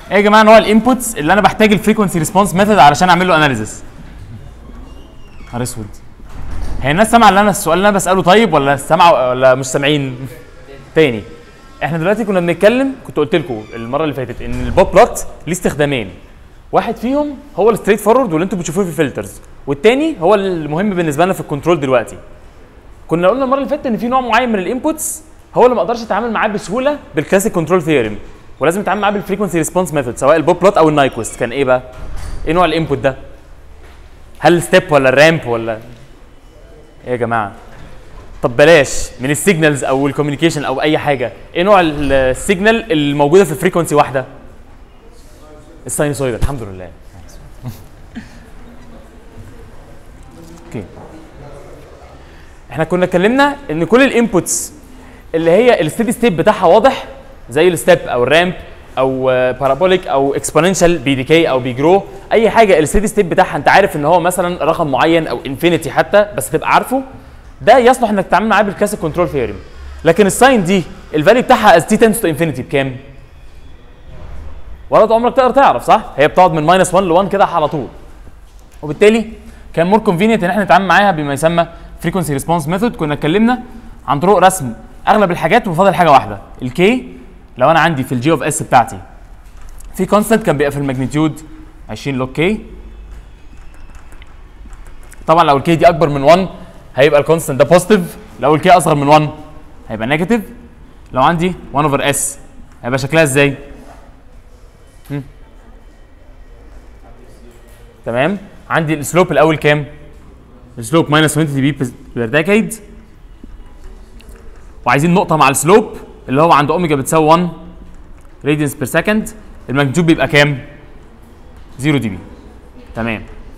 ايه يا جماعه نوع الانبوتس اللي انا بحتاج الفريكونسي ريسبونس ميثود علشان اعمل له اناليسيس نهار اسود هي الناس سامعه اللي انا السؤال اللي انا بساله طيب ولا سامعه ولا مش سامعين تاني احنا دلوقتي كنا بنتكلم كنت قلت لكم المره اللي فاتت ان البوب بلوت ليه استخدامين واحد فيهم هو الستريت فورورد واللي انتوا بتشوفوه في الفلترز والتاني هو المهم بالنسبه لنا في الكنترول دلوقتي كنا قلنا المره اللي فاتت ان في نوع معين من الانبوتس هو اللي ما اقدرش اتعامل معاه بسهوله بالكلاسيك كنترول ثيورم ولازم اتعامل معاه بالفريكونسي ريسبونس ميثود سواء البوب بلوت او النايكوست كان ايه بقى؟ ايه نوع الانبوت ده؟ هل ستيب ولا الرامب ولا ايه يا جماعه؟ طب بلاش من السيجنالز او الكوميونيكيشن او اي حاجه ايه نوع السيجنال الموجوده في فريكونسي واحده؟ الساينوسويدال الحمد لله اوكي احنا كنا اتكلمنا ان كل الانبوتس اللي هي الستيدي ستيت بتاعها واضح زي الستيب او الرامب او بارابوليك او اكسبوننشال بيديكي او بيجرو اي حاجه الستيدي ستيت بتاعها انت عارف ان هو مثلا رقم معين او انفينيتي حتى بس تبقى عارفه ده يصلح انك تتعامل معاه بالكلاسيك كنترول ثيوري لكن الساين دي الفاليو بتاعها از تي تنس تو انفينيتي بكام؟ ولا عمرك تقدر تعرف صح؟ هي بتقعد من ماينس 1 ل 1 كده على طول وبالتالي كان مور كونفينينت ان احنا نتعامل معاها بما يسمى فريكونسي ريسبونس ميثود كنا اتكلمنا عن طرق رسم اغلب الحاجات وفاضل حاجه واحده الكي لو انا عندي في الجي اوف اس بتاعتي في كونستنت كان بيبقى في الماجنتيود 20 لوج كي طبعا لو الكي دي اكبر من 1 هيبقى الكونستنت ده بوزيتيف لو الكي اصغر من 1 هيبقى نيجاتيف لو عندي 1 اوفر اس هيبقى شكلها ازاي؟ هم؟ تمام عندي السلوب الاول كام؟ السلوب ماينس 20 دي بي بير ديكيد وعايزين نقطه مع السلوب اللي هو عند اوميجا بتساوي 1 راديانس بير سكند الماجنتيود بيبقى كام؟ 0 دي بي تمام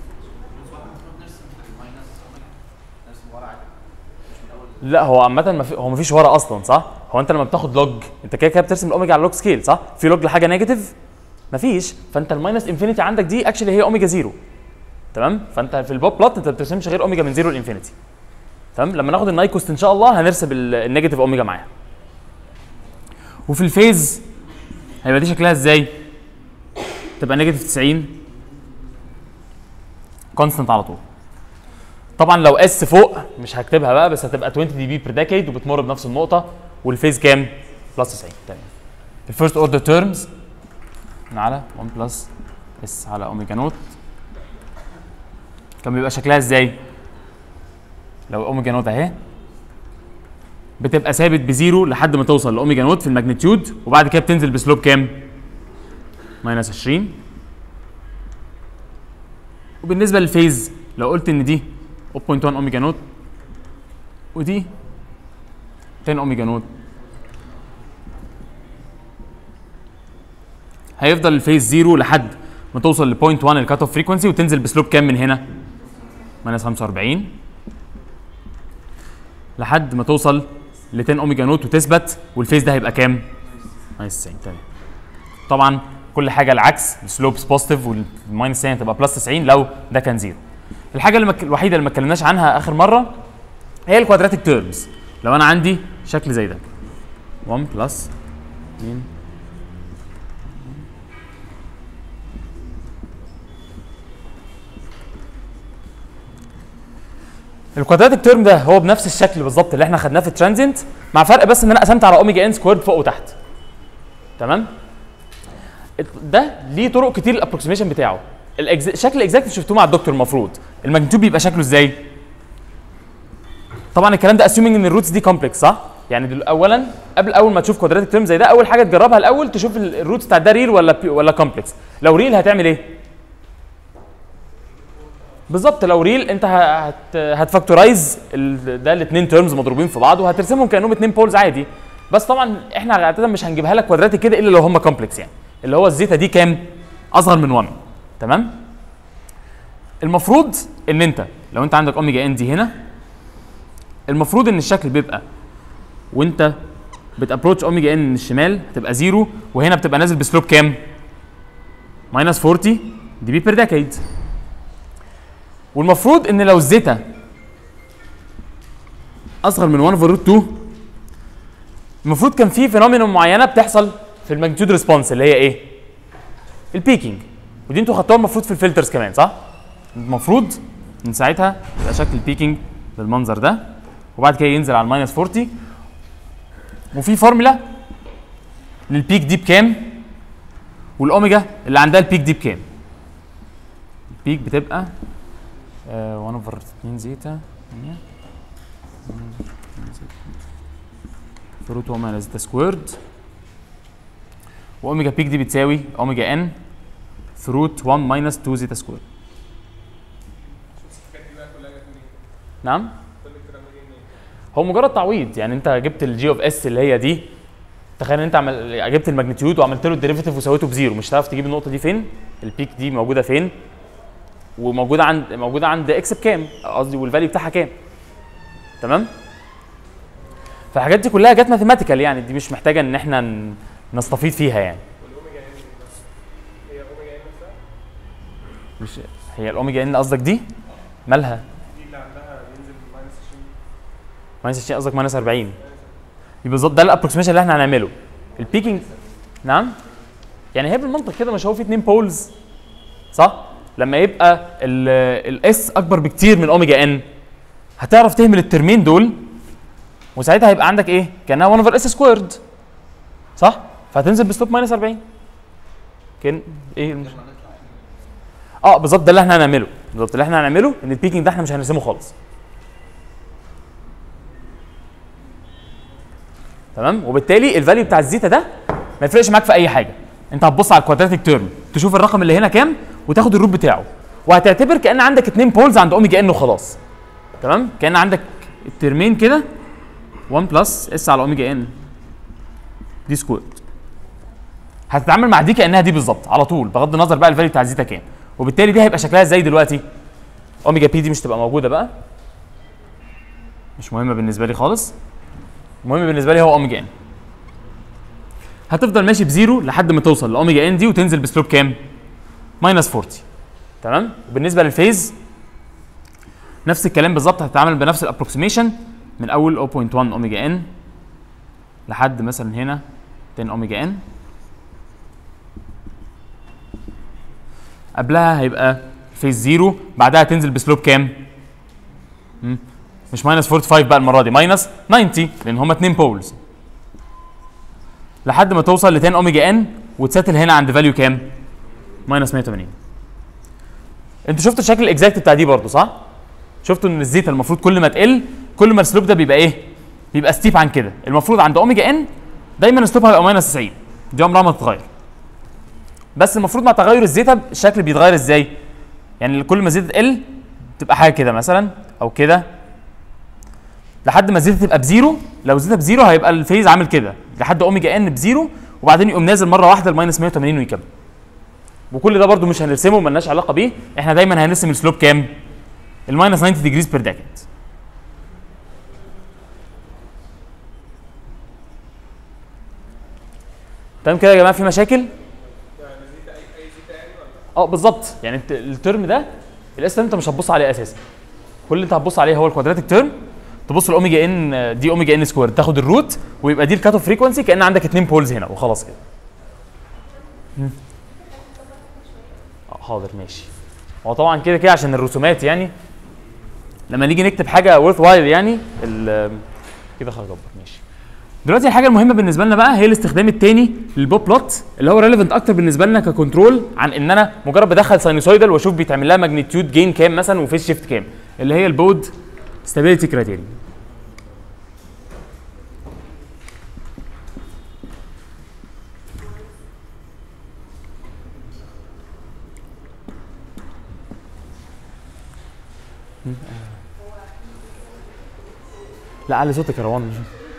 لا هو عامة ما في هو ما فيش ورا اصلا صح؟ هو انت لما بتاخد لوج انت كده كده بترسم الاوميجا على لوج سكيل صح؟ في لوج لحاجه نيجاتيف مفيش فانت الماينس انفينيتي عندك دي اكشلي هي اوميجا زيرو تمام؟ فانت في البوب بلوت انت ما بترسمش غير اوميجا من زيرو لانفينيتي تمام؟ لما ناخد النايكوست ان شاء الله هنرسم ال- النيجاتيف اوميجا معاها وفي الفيز هيبقى دي شكلها ازاي؟ تبقى نيجاتيف 90 كونستنت على طول طبعا لو اس فوق مش هكتبها بقى بس هتبقى 20 دي بي بير ديكيد وبتمر بنفس النقطه والفيز كام؟ بلس 90 تمام الفيرست اوردر تيرمز على 1 بلس اس على اوميجا نوت كان بيبقى شكلها ازاي؟ لو اوميجا نوت اهي بتبقى ثابت بزيرو لحد ما توصل لاوميجا نوت في الماجنتيود وبعد كده بتنزل بسلوب كام؟ ماينس 20 وبالنسبه للفيز لو قلت ان دي 0.1 اوميجا نوت ودي 10 اوميجا نوت هيفضل الفيز زيرو لحد ما توصل ل 0.1 الكات اوف فريكونسي وتنزل بسلوب كام من هنا؟ ماينس 45 لحد ما توصل ل 10 اوميجا نوت وتثبت والفيز ده هيبقى كام؟ ماينس 90 تمام طبعا كل حاجه العكس السلوبس بوزيتيف والماينس 90 تبقى بلس 90 لو ده كان زيرو الحاجه اللي مك... الوحيده اللي ما اتكلمناش عنها اخر مره هي الكوادراتيك تيرمز لو انا عندي شكل زي ده 1 بلس 2 الكوادراتيك تيرم ده هو بنفس الشكل بالظبط اللي احنا خدناه في الترانزينت مع فرق بس ان انا قسمت على اوميجا ان سكويرد فوق وتحت تمام ده ليه طرق كتير الابروكسيميشن بتاعه الأجز... شكل الاكزاكت شفتوه مع الدكتور المفروض الماجنتيود بيبقى شكله ازاي طبعا الكلام ده اسيومينج ان الروتس دي كومبلكس صح يعني دل... اولا قبل اول ما تشوف كوادراتيك تيرم زي ده اول حاجه تجربها الاول تشوف ال- الروتس بتاع ده ريل ولا بي... ولا كومبلكس لو ريل هتعمل ايه بالظبط لو ريل انت ه- هت هتفاكتورايز ال- ده الاثنين تيرمز مضروبين في بعض وهترسمهم كانهم اثنين بولز عادي بس طبعا احنا عاده مش هنجيبها لك كوادراتيك كده الا لو هم كومبلكس يعني اللي هو الزيتا دي كام اصغر من 1 تمام المفروض ان انت لو انت عندك اوميجا ان دي هنا المفروض ان الشكل بيبقى وانت بتابروتش اوميجا ان من الشمال هتبقى زيرو وهنا بتبقى نازل بسلوب كام؟ ماينس 40 دي بي بير ديكيد والمفروض ان لو الزيتا اصغر من 1 اوفر روت 2 المفروض كان في فينومينون معينه بتحصل في الماجنتيود ريسبونس اللي هي ايه؟ البيكينج ودي انتوا خدتوها المفروض في الفلترز كمان صح؟ المفروض من ساعتها يبقى شكل البيكينج بالمنظر ده وبعد كده ينزل على الماينس 40 وفي فورمولا للبيك دي بكام والاوميجا اللي عندها البيك دي بكام البيك بتبقى 1 اوفر 2 زيتا في روت 1 ماينس زيتا سكويرد واوميجا بيك دي بتساوي اوميجا ان في روت 1 ماينس 2 زيتا سكويرد نعم هو مجرد تعويض يعني انت جبت الجي اوف اس اللي هي دي تخيل ان انت عمل جبت الماجنتيود وعملت له الديريفيتيف وسويته بزيرو مش هتعرف تجيب النقطه دي فين البيك دي موجوده فين وموجوده عند موجوده عند اكس بكام قصدي والفاليو بتاعها كام تمام فالحاجات دي كلها جت ماثيماتيكال يعني دي مش محتاجه ان احنا ن- نستفيد فيها يعني مش هي الاوميجا ان قصدك دي مالها دي اللي عندها بينزل ماينس 20 ماينس 20 قصدك ماينس 40 يبقى بالظبط ده الابروكسيميشن اللي احنا هنعمله البيكينج نعم يعني هي بالمنطق كده مش هو في اتنين بولز صح لما يبقى الاس اكبر بكتير من اوميجا ان هتعرف تهمل الترمين دول وساعتها هيبقى عندك ايه كانها 1 اوفر اس سكويرد صح فهتنزل بسلوب ماينس 40 كان ايه المش... اه بالظبط ده اللي احنا هنعمله بالظبط اللي احنا هنعمله ان البيكينج ده احنا مش هنرسمه خالص تمام وبالتالي الفاليو بتاع الزيتا ده ما يفرقش معاك في اي حاجه انت هتبص على الكوادراتيك تيرم تشوف الرقم اللي هنا كام وتاخد الروت بتاعه وهتعتبر كان عندك اتنين بولز عند اوميجا ان وخلاص تمام كان عندك الترمين كده 1 بلس اس على اوميجا ان دي سكويرد هتتعامل مع دي كانها دي بالظبط على طول بغض النظر بقى الفاليو بتاع الزيتا كام وبالتالي دي هيبقى شكلها ازاي دلوقتي اوميجا بي دي مش تبقى موجوده بقى مش مهمه بالنسبه لي خالص المهم بالنسبه لي هو اوميجا ان هتفضل ماشي بزيرو لحد ما توصل لاوميجا ان دي وتنزل بسلوب كام ماينس 40 تمام وبالنسبه للفيز نفس الكلام بالظبط هتتعامل بنفس الابروكسيميشن من اول 0.1 اوميجا ان لحد مثلا هنا 10 اوميجا ان قبلها هيبقى فيز زيرو بعدها تنزل بسلوب كام؟ مم. مش ماينس 45 بقى المره دي ماينس 90 لان هما اتنين بولز لحد ما توصل ل 10 اوميجا ان وتسيتل هنا عند فاليو كام؟ ماينس 180 انتوا شفتوا الشكل الاكزاكت بتاع دي برضه صح؟ شفتوا ان الزيتا المفروض كل ما تقل كل ما السلوب ده بيبقى ايه؟ بيبقى ستيب عن كده المفروض عند اوميجا ان دايما السلوب هيبقى ماينس 90 دي عمرها ما تتغير بس المفروض مع تغير الزيتا الشكل بيتغير ازاي؟ يعني كل ما الزيتا تقل تبقى حاجه كده مثلا او كده لحد ما الزيتا تبقى بزيرو لو الزيتا بزيرو هيبقى الفيز عامل كده لحد اوميجا ان بزيرو وبعدين يقوم نازل مره واحده لماينس 180 ويكمل وكل ده برده مش هنرسمه ملناش علاقه بيه احنا دايما هنرسم السلوب كام الماينس 90 ديجريز بير ديكيد تمام كده يا جماعه في مشاكل يعني زيتا اي اي زيتا يعني ولا اه بالظبط يعني انت الترم ده الاس انت مش هتبص عليه اساسا كل اللي انت هتبص عليه هو الكوادراتيك تيرم تبص الاوميجا ان دي اوميجا ان سكوير تاخد الروت ويبقى دي الكات اوف فريكونسي كان عندك اتنين بولز هنا وخلاص كده مم. اه حاضر ماشي هو طبعا كده كده عشان الرسومات يعني لما نيجي نكتب حاجه ورث وايل يعني ال- كده خلاص اكبر ماشي دلوقتي الحاجه المهمه بالنسبه لنا بقى هي الاستخدام الثاني للبوب بلوت اللي هو ريليفنت اكتر بالنسبه لنا ككنترول عن ان انا مجرد بدخل ساينوسويدال واشوف بيتعمل لها ماجنتيود جين كام مثلا وفيس شيفت كام اللي هي البود ستابيليتي كرايتيريا لا علي صوتك يا روان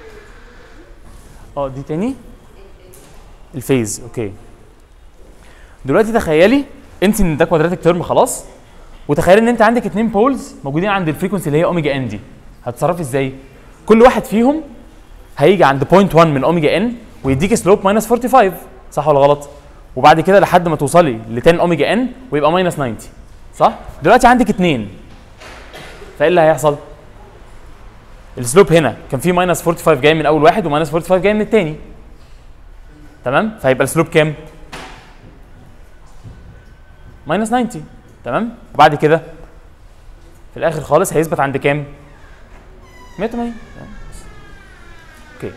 اه دي تاني الفيز اوكي دلوقتي تخيلي انت ان ده كوادراتيك تيرم خلاص وتخيلي ان انت عندك اتنين بولز موجودين عند الفريكونسي اللي هي اوميجا ان دي هتتصرفي ازاي كل واحد فيهم هيجي عند بوينت 1 من اوميجا ان ويديك سلوب ماينس 45 صح ولا غلط وبعد كده لحد ما توصلي ل 10 اوميجا ان ويبقى ماينس 90 صح دلوقتي عندك اتنين فايه اللي هيحصل السلوب هنا كان في ماينس 45 جاي من اول واحد وماينس 45 جاي من الثاني تمام فهيبقى السلوب كام ماينس 90 تمام وبعد كده في الاخر خالص هيثبت عند كام 180 تمام. اوكي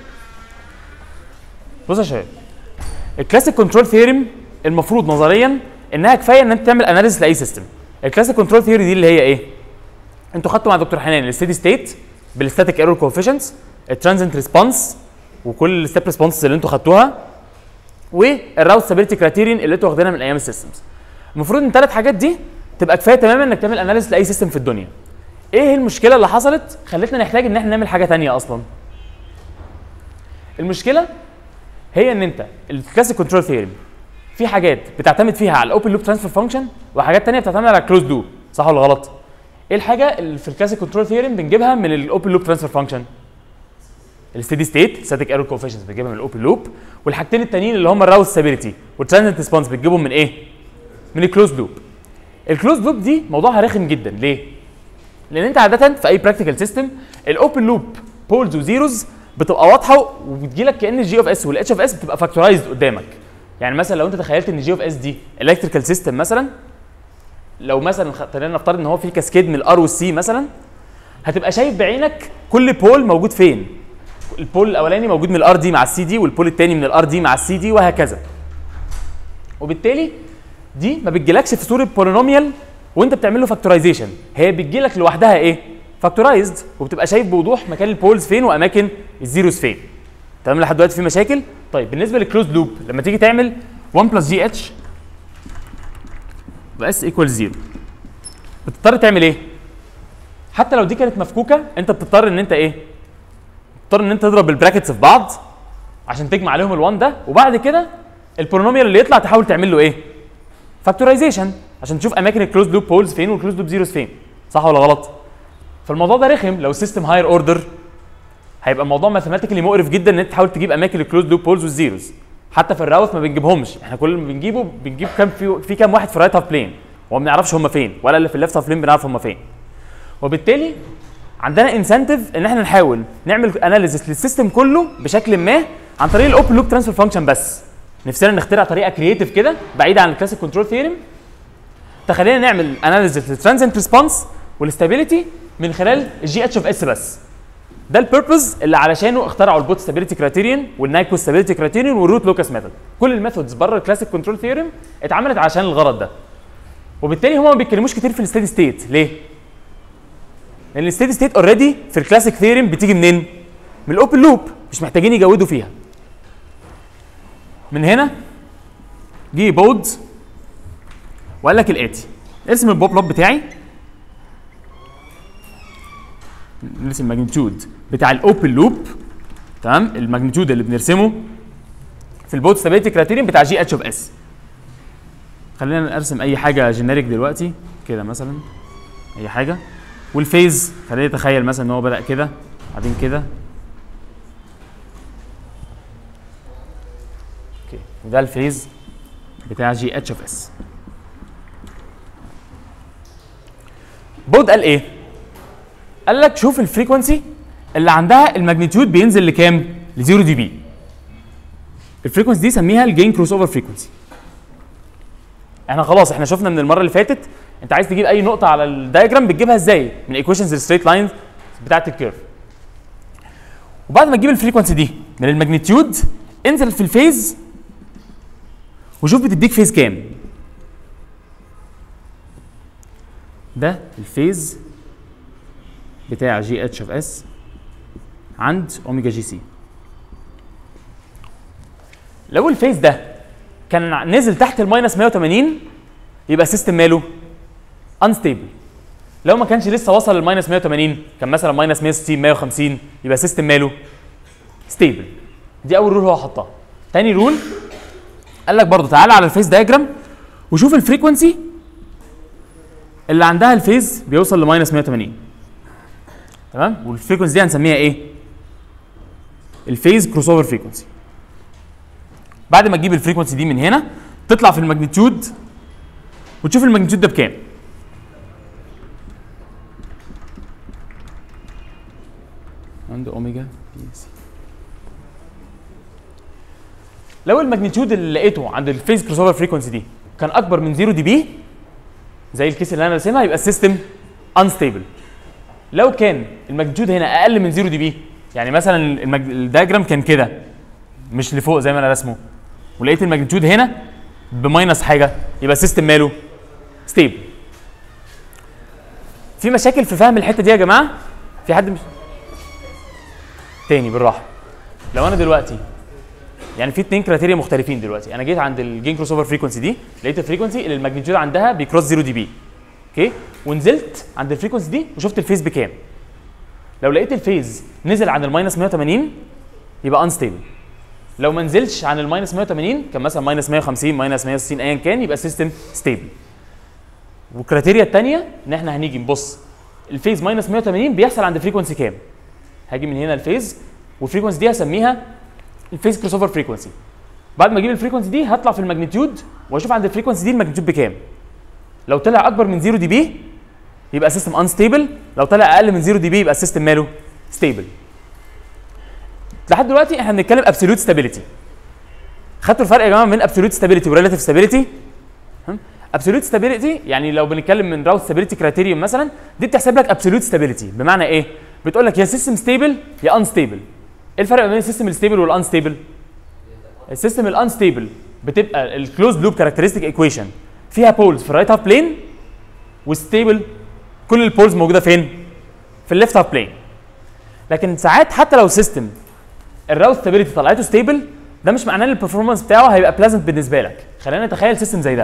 بص يا شباب الكلاسيك كنترول ثيورم المفروض نظريا انها كفايه ان انت تعمل اناليسيس لاي سيستم الكلاسيك كنترول ثيوري دي اللي هي ايه انتوا خدتوا مع دكتور حنان الستيدي ستيت بالستاتيك ايرور كوفيشنتس الترانزنت ريسبونس وكل الستيب ريسبونسز اللي انتوا خدتوها والراوت ستابيليتي كرايتيريان اللي انتوا واخدينها من ايام السيستمز المفروض ان الثلاث حاجات دي تبقى كفايه تماما انك تعمل اناليسيس لاي سيستم في الدنيا ايه المشكله اللي حصلت خلتنا نحتاج ان احنا نعمل حاجه تانية اصلا المشكله هي ان انت الكلاسيك كنترول ثيوري في حاجات بتعتمد فيها على الاوبن لوب ترانسفير فانكشن وحاجات تانية بتعتمد على الكلوز لوب صح ولا غلط ايه الحاجه اللي في الكلاسيك كنترول ثيورم بنجيبها من الاوبن لوب ترانسفير فانكشن الستيدي ستيت ستاتيك ايرور كوفيشنز بنجيبها من الاوبن لوب والحاجتين التانيين اللي هم الراوت ستابيليتي والترانزنت ريسبونس بتجيبهم من ايه من الكلوز لوب الكلوز لوب دي موضوعها رخم جدا ليه لان انت عاده في اي براكتيكال سيستم الاوبن لوب بولز وزيروز بتبقى واضحه وبتجي لك كان الجي اوف اس والاتش اوف اس بتبقى فاكتورايزد قدامك يعني مثلا لو انت تخيلت ان الجي اوف اس دي الكتريكال سيستم مثلا لو مثلا خ- خلينا نفترض ان هو في كاسكيد من الار والسي مثلا هتبقى شايف بعينك كل بول موجود فين البول الاولاني موجود من الار دي مع السي دي والبول الثاني من الار دي مع السي دي وهكذا وبالتالي دي ما بتجيلكش في صوره بولينوميال وانت بتعمل له فاكتورايزيشن هي بتجيلك لوحدها ايه فاكتورايزد وبتبقى شايف بوضوح مكان البولز فين واماكن الزيروز فين تمام لحد دلوقتي في مشاكل طيب بالنسبه للكلوز لوب لما تيجي تعمل 1 بلس جي اتش اس ايكوال 0 بتضطر تعمل ايه حتى لو دي كانت مفكوكه انت بتضطر ان انت ايه بتضطر ان انت تضرب البراكتس في بعض عشان تجمع عليهم ال1 ده وبعد كده البولينوميال اللي يطلع تحاول تعمل له ايه فاكتورايزيشن عشان تشوف اماكن الكلوز لوب بولز فين والكلوز لوب زيروز فين صح ولا غلط فالموضوع ده رخم لو السيستم هاير اوردر هيبقى الموضوع ماثيماتيكلي مقرف جدا ان انت تحاول تجيب اماكن الكلوز لوب بولز والزيروز حتى في الراوت ما بنجيبهمش احنا كل ما بنجيبه بنجيب كام في, في كام واحد في الرايت هاف بلين وما بنعرفش هم فين ولا اللي في الليفت هاف بلين بنعرف هم فين وبالتالي عندنا انسنتيف ان احنا نحاول نعمل اناليسيس للسيستم كله بشكل ما عن طريق الاوبن لوب ترانسفير فانكشن بس نفسنا نخترع طريقه كرييتيف كده بعيده عن الكلاسيك كنترول ثيورم تخلينا نعمل اناليسيس للترانزنت ريسبونس والاستابيليتي من خلال الجي اتش اوف اس بس ده البيربز اللي علشانه اخترعوا البوت ستابيليتي كرايتيريان والنايكو ستابيليتي كرايتيريان والروت لوكاس ميثود كل الميثودز بره الكلاسيك كنترول ثيورم اتعملت عشان الغرض ده وبالتالي هم ما بيتكلموش كتير في الستيدي ستيت ليه لان الستيدي ستيت اوريدي في الكلاسيك ثيورم بتيجي منين من الاوبن لوب مش محتاجين يجودوا فيها من هنا جه بود وقال لك الاتي ارسم البوب لوب بتاعي نرسم الماجنتيود بتاع الاوبن لوب تمام الماجنتيود اللي بنرسمه في البوت ستابيليتي كرايتيريان بتاع جي اتش اوف اس خلينا نرسم اي حاجه جينيريك دلوقتي كده مثلا اي حاجه والفيز خلينا نتخيل مثلا ان هو بدا كده بعدين كده اوكي وده الفيز بتاع جي اتش اوف اس بود قال ايه قال لك شوف الفريكونسي اللي عندها الماجنتيود بينزل لكام ل 0 دي بي الفريكونسي دي سميها الجين كروس اوفر فريكونسي احنا خلاص احنا شفنا من المره اللي فاتت انت عايز تجيب اي نقطه على الدايجرام بتجيبها ازاي من ايكويشنز الستريت لاينز بتاعه الكيرف وبعد ما تجيب الفريكونسي دي من الماجنتيود انزل في الفيز وشوف بتديك فيز كام ده الفيز بتاع جي اتش اوف اس عند اوميجا جي سي لو الفيز ده كان نزل تحت الماينس 180 يبقى السيستم ماله انستيبل لو ما كانش لسه وصل للماينس 180 كان مثلا ماينس 160 150 يبقى السيستم ماله ستيبل دي اول رول هو حطها تاني رول قال لك برضه تعالى على الفيز دايجرام وشوف الفريكونسي اللي عندها الفيز بيوصل لماينس 180 تمام والفريكونسي دي هنسميها ايه الفيز كروس اوفر فريكونسي بعد ما تجيب الفريكونسي دي من هنا تطلع في الماجنتيود وتشوف الماجنتيود ده بكام عند اوميجا بي سي لو الماجنتيود اللي لقيته عند الفيز كروس اوفر فريكونسي دي كان اكبر من 0 دي بي زي الكيس اللي انا راسمها يبقى السيستم انستيبل لو كان الماجنتيود هنا اقل من 0 دي بي يعني مثلا المج... الدياجرام كان كده مش لفوق زي ما انا رسمه ولقيت الماجنتيود هنا بماينس حاجه يبقى السيستم ماله ستيبل في مشاكل في فهم الحته دي يا جماعه في حد مش تاني بالراحه لو انا دلوقتي يعني في اتنين كريتيريا مختلفين دلوقتي انا جيت عند الجين كروس اوفر فريكونسي دي لقيت الفريكونسي اللي الماجنتيود عندها بيكروس 0 دي بي اوكي ونزلت عند الفريكونسي دي وشفت الفيز بكام لو لقيت الفيز نزل عن الماينس 180 يبقى انستيبل لو ما نزلش عن الماينس 180 كان مثلا ماينس 150 ماينس 160 ايا كان يبقى السيستم ستيبل والكريتيريا الثانيه ان احنا هنيجي نبص الفيز ماينس 180 بيحصل عند فريكونسي كام هاجي من هنا الفيز والفريكونسي دي هسميها الفيز كروس اوفر فريكونسي بعد ما اجيب الفريكونسي دي هطلع في الماجنتيود واشوف عند الفريكونسي دي الماجنتيود بكام لو طلع اكبر من 0 دي بي يبقى السيستم انستيبل لو طلع اقل من 0 دي بي يبقى السيستم ماله ستيبل لحد دلوقتي احنا بنتكلم ابسوليوت ستابيليتي خدتوا الفرق يا جماعه بين ابسوليوت ستابيليتي وريلاتيف ستابيليتي ابسوليوت ستابيليتي يعني لو بنتكلم من راوت ستابيليتي كرايتيريوم مثلا دي بتحسب لك ابسوليوت ستابيليتي بمعنى ايه بتقول لك يا سيستم ستيبل يا انستيبل ايه الفرق بين السيستم الستيبل والانستيبل السيستم الانستيبل بتبقى الكلوز لوب كاركترستيك ايكويشن فيها بولز في الرايت هاف بلين والستيبل كل البولز موجوده فين في الليفت هاف بلين لكن ساعات حتى لو سيستم الراوت ستابيليتي طلعته ستيبل ده مش معناه ان البرفورمانس بتاعه هيبقى بلازنت بالنسبه لك خلينا نتخيل سيستم زي ده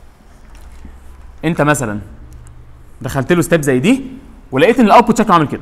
انت مثلا دخلت له ستيب زي دي ولقيت ان الاوتبوت شكله عامل كده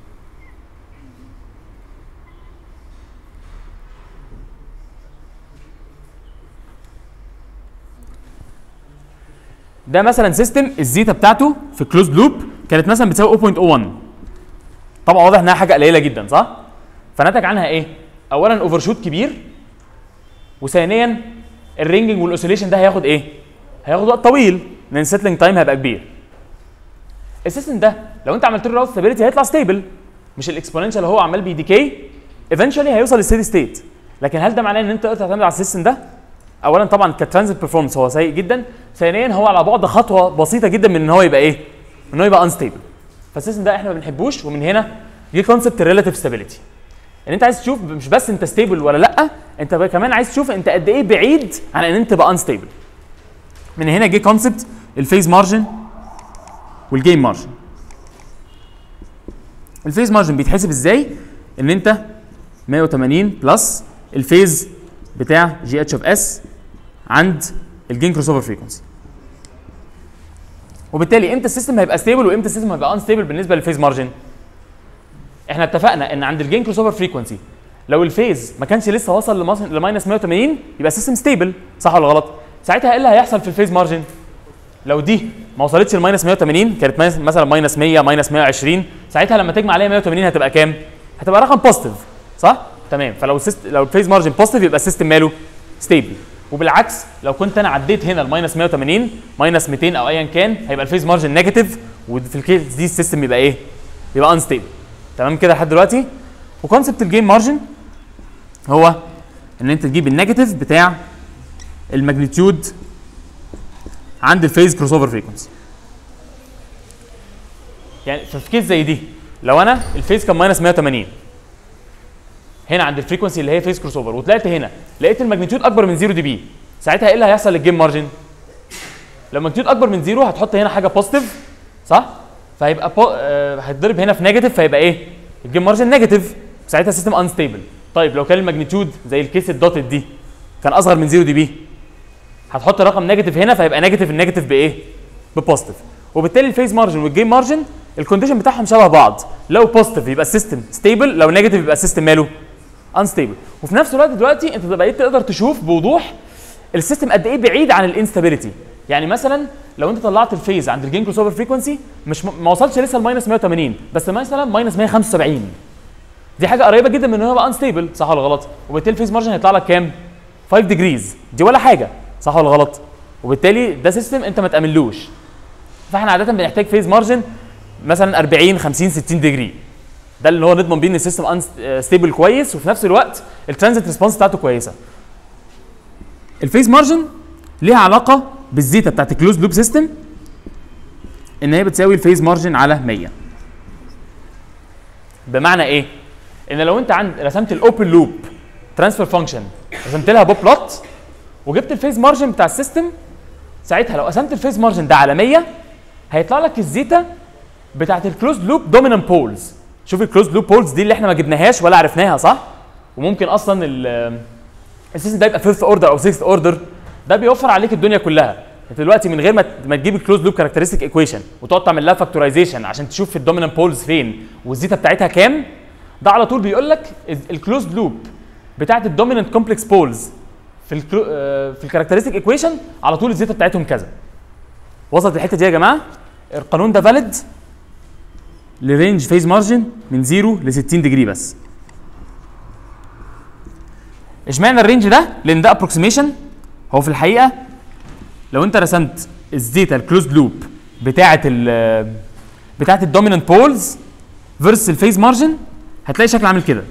ده مثلا سيستم الزيتا بتاعته في كلوز لوب كانت مثلا بتساوي 0.01 طبعا واضح انها حاجه قليله جدا صح؟ فنتج عنها ايه؟ اولا اوفر شوت كبير وثانيا الرينجنج والاوسيليشن ده هياخد ايه؟ هياخد وقت طويل لان السيتلينج تايم هيبقى كبير. السيستم ده لو انت عملت له راوت ستابيليتي هيطلع ستيبل مش الاكسبوننشال اللي هو عمال بيديكي ايفنشولي هيوصل للستيدي ستيت لكن هل ده معناه ان انت تقدر تعتمد على السيستم ده؟ اولا طبعا كترانزيت بيرفورمانس هو سيء جدا ثانيا هو على بعد خطوه بسيطه جدا من ان هو يبقى ايه؟ ان هو يبقى انستيبل فالسيستم ده احنا ما بنحبوش ومن هنا جه كونسبت الريلاتيف ستابيليتي ان انت عايز تشوف مش بس انت ستيبل ولا لا انت بقى كمان عايز تشوف انت قد ايه بعيد عن ان انت تبقى انستيبل من هنا جه كونسبت الفيز مارجن والجيم مارجن الفيز مارجن بيتحسب ازاي ان انت 180 بلس الفيز بتاع جي اتش اوف اس عند الجين كروس اوفر فريكونسي وبالتالي امتى السيستم هيبقى ستيبل وامتى السيستم هيبقى انستيبل بالنسبه للفيز مارجن احنا اتفقنا ان عند الجين كروس اوفر فريكونسي لو الفيز ما كانش لسه وصل لماس- لماينس 180 يبقى السيستم ستيبل صح ولا غلط ساعتها ايه اللي هيحصل في الفيز مارجن لو دي ما وصلتش لماينس 180 كانت ماينس- مثلا ماينس 100 ماينس 120 ساعتها لما تجمع عليها 180 هتبقى كام هتبقى رقم بوزيتيف صح تمام فلو السيست... لو الفيز مارجن بوزيتيف يبقى السيستم ماله ستيبل وبالعكس لو كنت انا عديت هنا الماينس 180 ماينس 200 او ايا كان هيبقى الفيز مارجن نيجاتيف وفي الكيس دي السيستم يبقى ايه يبقى انستيبل تمام كده لحد دلوقتي وكونسبت الجين مارجن هو ان انت تجيب النيجاتيف بتاع الماجنتيود عند الفيز كروس اوفر فريكونسي يعني في كيس زي دي لو انا الفيز كان ماينس 180 هنا عند الفريكونسي اللي هي فيز كروس اوفر وطلعت هنا لقيت الماجنتيود اكبر من 0 دي بي ساعتها ايه اللي هيحصل للجيم مارجن؟ لو الماجنتيود اكبر من 0 هتحط هنا حاجه بوزيتيف صح؟ فهيبقى بو... آه هيتضرب هنا في نيجاتيف فيبقى ايه؟ الجيم مارجن نيجاتيف ساعتها السيستم انستيبل طيب لو كان الماجنتيود زي الكيس الدوتد دي كان اصغر من 0 دي بي هتحط رقم نيجاتيف هنا فيبقى نيجاتيف النيجاتيف بايه؟ ببوزيتيف وبالتالي الفيز مارجن والجيم مارجن الكونديشن بتاعهم شبه بعض لو بوزيتيف يبقى السيستم ستيبل لو نيجاتيف يبقى السيستم ماله انستيبل وفي نفس الوقت دلوقتي انت بقيت تقدر تشوف بوضوح السيستم قد ايه بعيد عن الانستابيليتي يعني مثلا لو انت طلعت الفيز عند الجين كروس اوفر فريكونسي مش م- ما وصلش لسه لماينس 180 بس مثلا ماينس 175 دي حاجه قريبه جدا من ان هو يبقى انستيبل صح ولا غلط وبالتالي الفيز مارجن هيطلع لك كام 5 ديجريز دي ولا حاجه صح ولا غلط وبالتالي ده سيستم انت ما تامنلوش فاحنا عاده بنحتاج فيز مارجن مثلا 40 50 60 ديجري ده اللي هو نضمن بيه ان السيستم ستيبل كويس وفي نفس الوقت الترانزيت ريسبونس بتاعته كويسه الفيز مارجن ليها علاقه بالزيتا بتاعت الكلوز لوب سيستم ان هي بتساوي الفيز مارجن على 100 بمعنى ايه ان لو انت عند رسمت الاوبن لوب ترانسفير فانكشن رسمت لها بوب بلوت وجبت الفيز مارجن بتاع السيستم ساعتها لو قسمت الفيز مارجن ده على 100 هيطلع لك الزيتا بتاعت الكلوز لوب دومينانت بولز شوف الكلوز لوب بولز دي اللي احنا ما جبناهاش ولا عرفناها صح وممكن اصلا ال- السيستم ده يبقى فيفث اوردر او سيكث اوردر ده بيوفر عليك الدنيا كلها انت دلوقتي من غير ما ت- ما تجيب الكلوز لوب كاركترستيك ايكويشن وتقعد تعمل لها فاكتورايزيشن عشان تشوف الدومينانت بولز فين والزيتا بتاعتها كام ده على طول بيقول لك الكلوز لوب بتاعت الدومينانت كومبلكس بولز في الكلو آه، في الكاركترستيك ايكويشن على طول الزيتا بتاعتهم كذا وصلت الحته دي يا جماعه القانون ده فاليد لرينج فيز مارجن من 0 ل 60 ديجري بس اشمعنى الرينج ده لان ده ابروكسيميشن هو في الحقيقه لو انت رسمت الزيتا الكلوزد لوب بتاعه ال بتاعه الدومينانت بولز فيرسس الفيز مارجن هتلاقي شكل عامل كده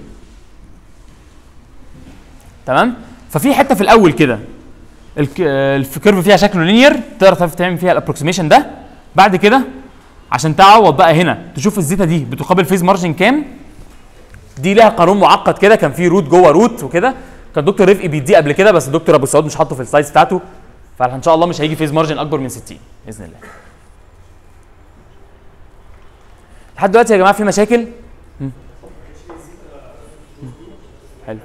تمام ففي حته في الاول كده الك- آه، الكيرف فيها شكله لينير تقدر تعرف تعمل فيها الابروكسيميشن ده بعد كده عشان تعوض بقى هنا تشوف الزيتا دي بتقابل فيز مارجن كام دي لها قانون معقد كده كان فيه روت جوه روت وكده كان دكتور رفقي بيديه قبل كده بس الدكتور ابو سعود مش حاطه في السلايدز بتاعته فان شاء الله مش هيجي فيز مارجن اكبر من 60 باذن الله لحد دلوقتي يا جماعه في مشاكل مم. حلو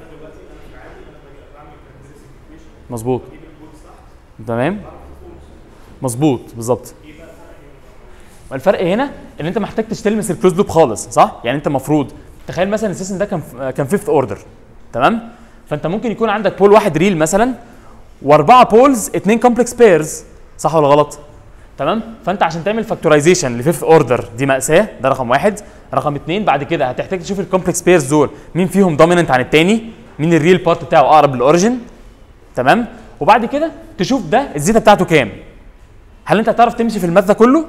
مظبوط تمام مظبوط بالظبط والفرق هنا ان انت ما محتاجتش تلمس الكلوز لوب خالص صح يعني انت المفروض تخيل مثلا السيستم ده كان كان فيفث اوردر تمام فانت ممكن يكون عندك بول واحد ريل مثلا واربعه بولز اثنين كومبلكس بيرز صح ولا غلط تمام فانت عشان تعمل فاكتورايزيشن لفيفث اوردر دي ماساه ده رقم واحد رقم اثنين بعد كده هتحتاج تشوف الكومبلكس بيرز دول مين فيهم دوميننت عن الثاني مين الريل بارت بتاعه اقرب للاوريجن تمام وبعد كده تشوف ده الزيتا بتاعته كام هل انت هتعرف تمشي في الماث ده كله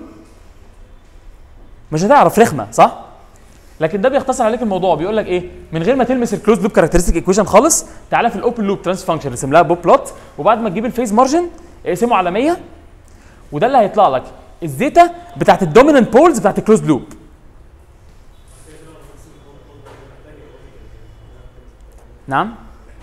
مش هتعرف رخمه صح لكن ده بيختصر عليك الموضوع بيقول لك ايه من غير ما تلمس الكلوز لوب كاركترستيك ايكويشن خالص تعالى في الاوبن لوب ترانس فانكشن ارسم لها بوب بلوت وبعد ما تجيب الفيز مارجن اقسمه على 100 وده اللي هيطلع لك الزيتا بتاعت الدوميننت بولز بتاعت الكلوز لوب نعم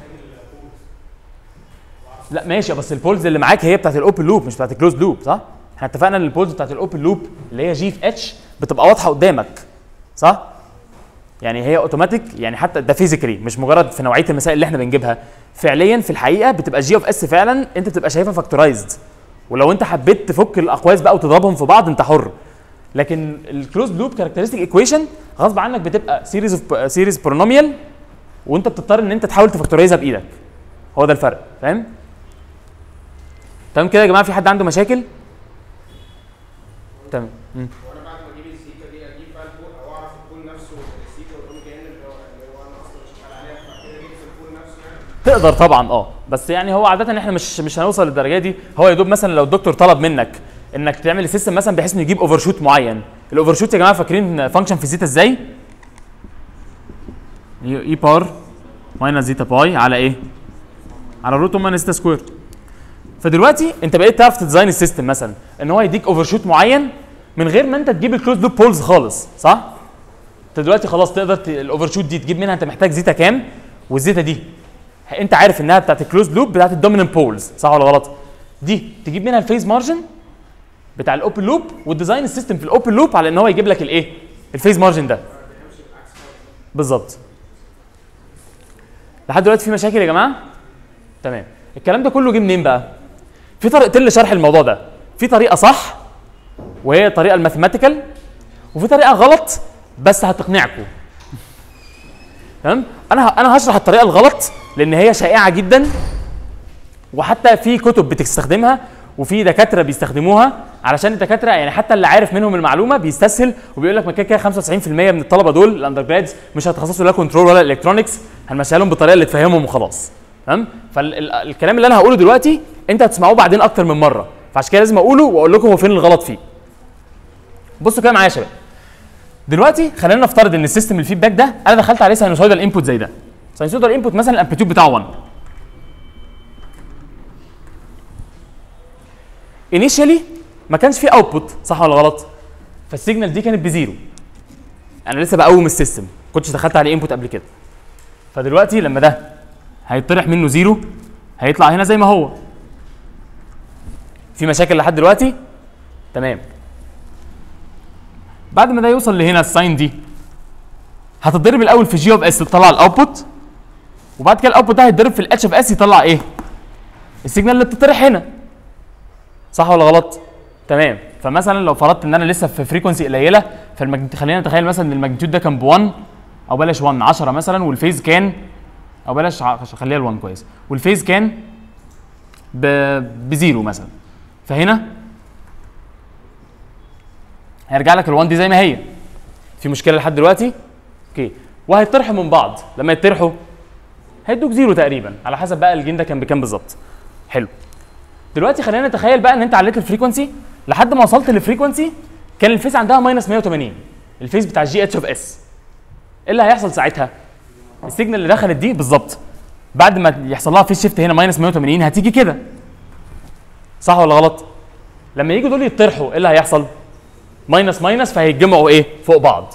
لا ماشي بس البولز اللي معاك هي بتاعت الاوبن لوب مش بتاعت الكلوز لوب صح احنا اتفقنا ان البولز بتاعت الاوبن لوب اللي هي جي في اتش بتبقى واضحه قدامك صح يعني هي اوتوماتيك يعني حتى ده فيزيكالي مش مجرد في نوعيه المسائل اللي احنا بنجيبها فعليا في الحقيقه بتبقى جي اوف اس فعلا انت بتبقى شايفها فاكتورايزد ولو انت حبيت تفك الاقواس بقى وتضربهم في بعض انت حر لكن الكلوز لوب كاركترستيك ايكويشن غصب عنك بتبقى سيريز اوف سيريز بولينوميال وانت بتضطر ان انت تحاول تفاكتورايزها بايدك هو ده الفرق فاهم تمام كده يا جماعه في حد عنده مشاكل تمام مم. وانا بعد ما اجيب الزيتا دي اجيب بقى البول او اعرف البول نفسه الزيتا واقول كان اللي هو اللي هو انا اصلا شغال عليها فكده اجيب في البول نفسه يعني تقدر طبعا اه بس يعني هو عاده احنا مش مش هنوصل للدرجه دي هو يا دوب مثلا لو الدكتور طلب منك انك تعمل السيستم مثلا بحيث انه يجيب اوفر شوت معين الاوفر شوت يا جماعه فاكرين فانكشن في زيتا ازاي اي بار ماينس زيتا باي على ايه على روت ماينس زيتا سكوير فدلوقتي انت بقيت تعرف تديزاين السيستم مثلا ان هو يديك اوفر شوت معين من غير ما انت تجيب الكلوز لوب بولز خالص صح انت دلوقتي خلاص تقدر الاوفر شوت دي تجيب منها انت محتاج زيتا كام والزيتا دي انت عارف انها بتاعت الكلوز لوب بتاعت الدوميننت بولز صح ولا غلط دي تجيب منها الفيز مارجن بتاع الاوبن لوب والديزاين السيستم في الاوبن لوب على ان هو يجيب لك الايه الفيز مارجن ده بالظبط لحد دلوقتي في مشاكل يا جماعه تمام الكلام ده كله جه منين بقى في طريقتين لشرح الموضوع ده في طريقه صح وهي الطريقه الماثيماتيكال وفي طريقه غلط بس هتقنعكم تمام انا ه- انا هشرح الطريقه الغلط لان هي شائعه جدا وحتى في كتب بتستخدمها وفي دكاتره بيستخدموها علشان الدكاتره يعني حتى اللي عارف منهم المعلومه بيستسهل وبيقول لك ما كده كده 95% من الطلبه دول الاندر جرادز مش هيتخصصوا لا كنترول ولا الكترونكس هنمشيها لهم بالطريقه اللي تفهمهم وخلاص تمام فالكلام اللي انا هقوله دلوقتي انت هتسمعوه بعدين اكتر من مره فعشان كده لازم اقوله واقول لكم هو فين الغلط فيه بصوا كده معايا يا شباب دلوقتي خلينا نفترض ان السيستم الفيدباك ده انا دخلت عليه ساينوسويدال انبوت زي ده ساينوسويدال انبوت مثلا الامبليتيود بتاعه 1 انيشالي ما كانش فيه اوتبوت صح ولا غلط فالسيجنال دي كانت بزيرو انا لسه بقوم السيستم كنتش دخلت عليه انبوت قبل كده فدلوقتي لما ده هيطرح منه زيرو هيطلع هنا زي ما هو في مشاكل لحد دلوقتي تمام بعد ما ده يوصل لهنا الساين دي هتتضرب الاول في جي اوف اس تطلع الاوتبوت وبعد كده الاوتبوت ده هيتضرب في الاتش اوف اس يطلع ايه السيجنال اللي بتطرح هنا صح ولا غلط تمام فمثلا لو فرضت ان انا لسه في فريكونسي قليله فالمجن... خلينا نتخيل مثلا ان الماجنتيود ده كان ب 1 او بلاش 1 10 مثلا والفيز كان او بلاش ع- خليها ال 1 كويس والفيز كان ب... بزيرو مثلا فهنا هيرجع لك ال 1 دي زي ما هي في مشكله لحد دلوقتي اوكي وهيطرحوا من بعض لما يطرحوا هيدوك زيرو تقريبا على حسب بقى الجين ده كان بكام بالظبط حلو دلوقتي خلينا نتخيل بقى ان انت عليت الفريكونسي لحد ما وصلت للفريكونسي كان الفيس عندها ماينس 180 الفيس بتاع الجي اتش اوف اس ايه اللي هيحصل ساعتها السيجنال اللي دخلت دي بالظبط بعد ما يحصل لها فيس شيفت هنا ماينس 180 هتيجي كده صح ولا غلط لما يجوا دول يطرحوا ايه اللي هيحصل ماينس ماينس فهيتجمعوا ايه فوق بعض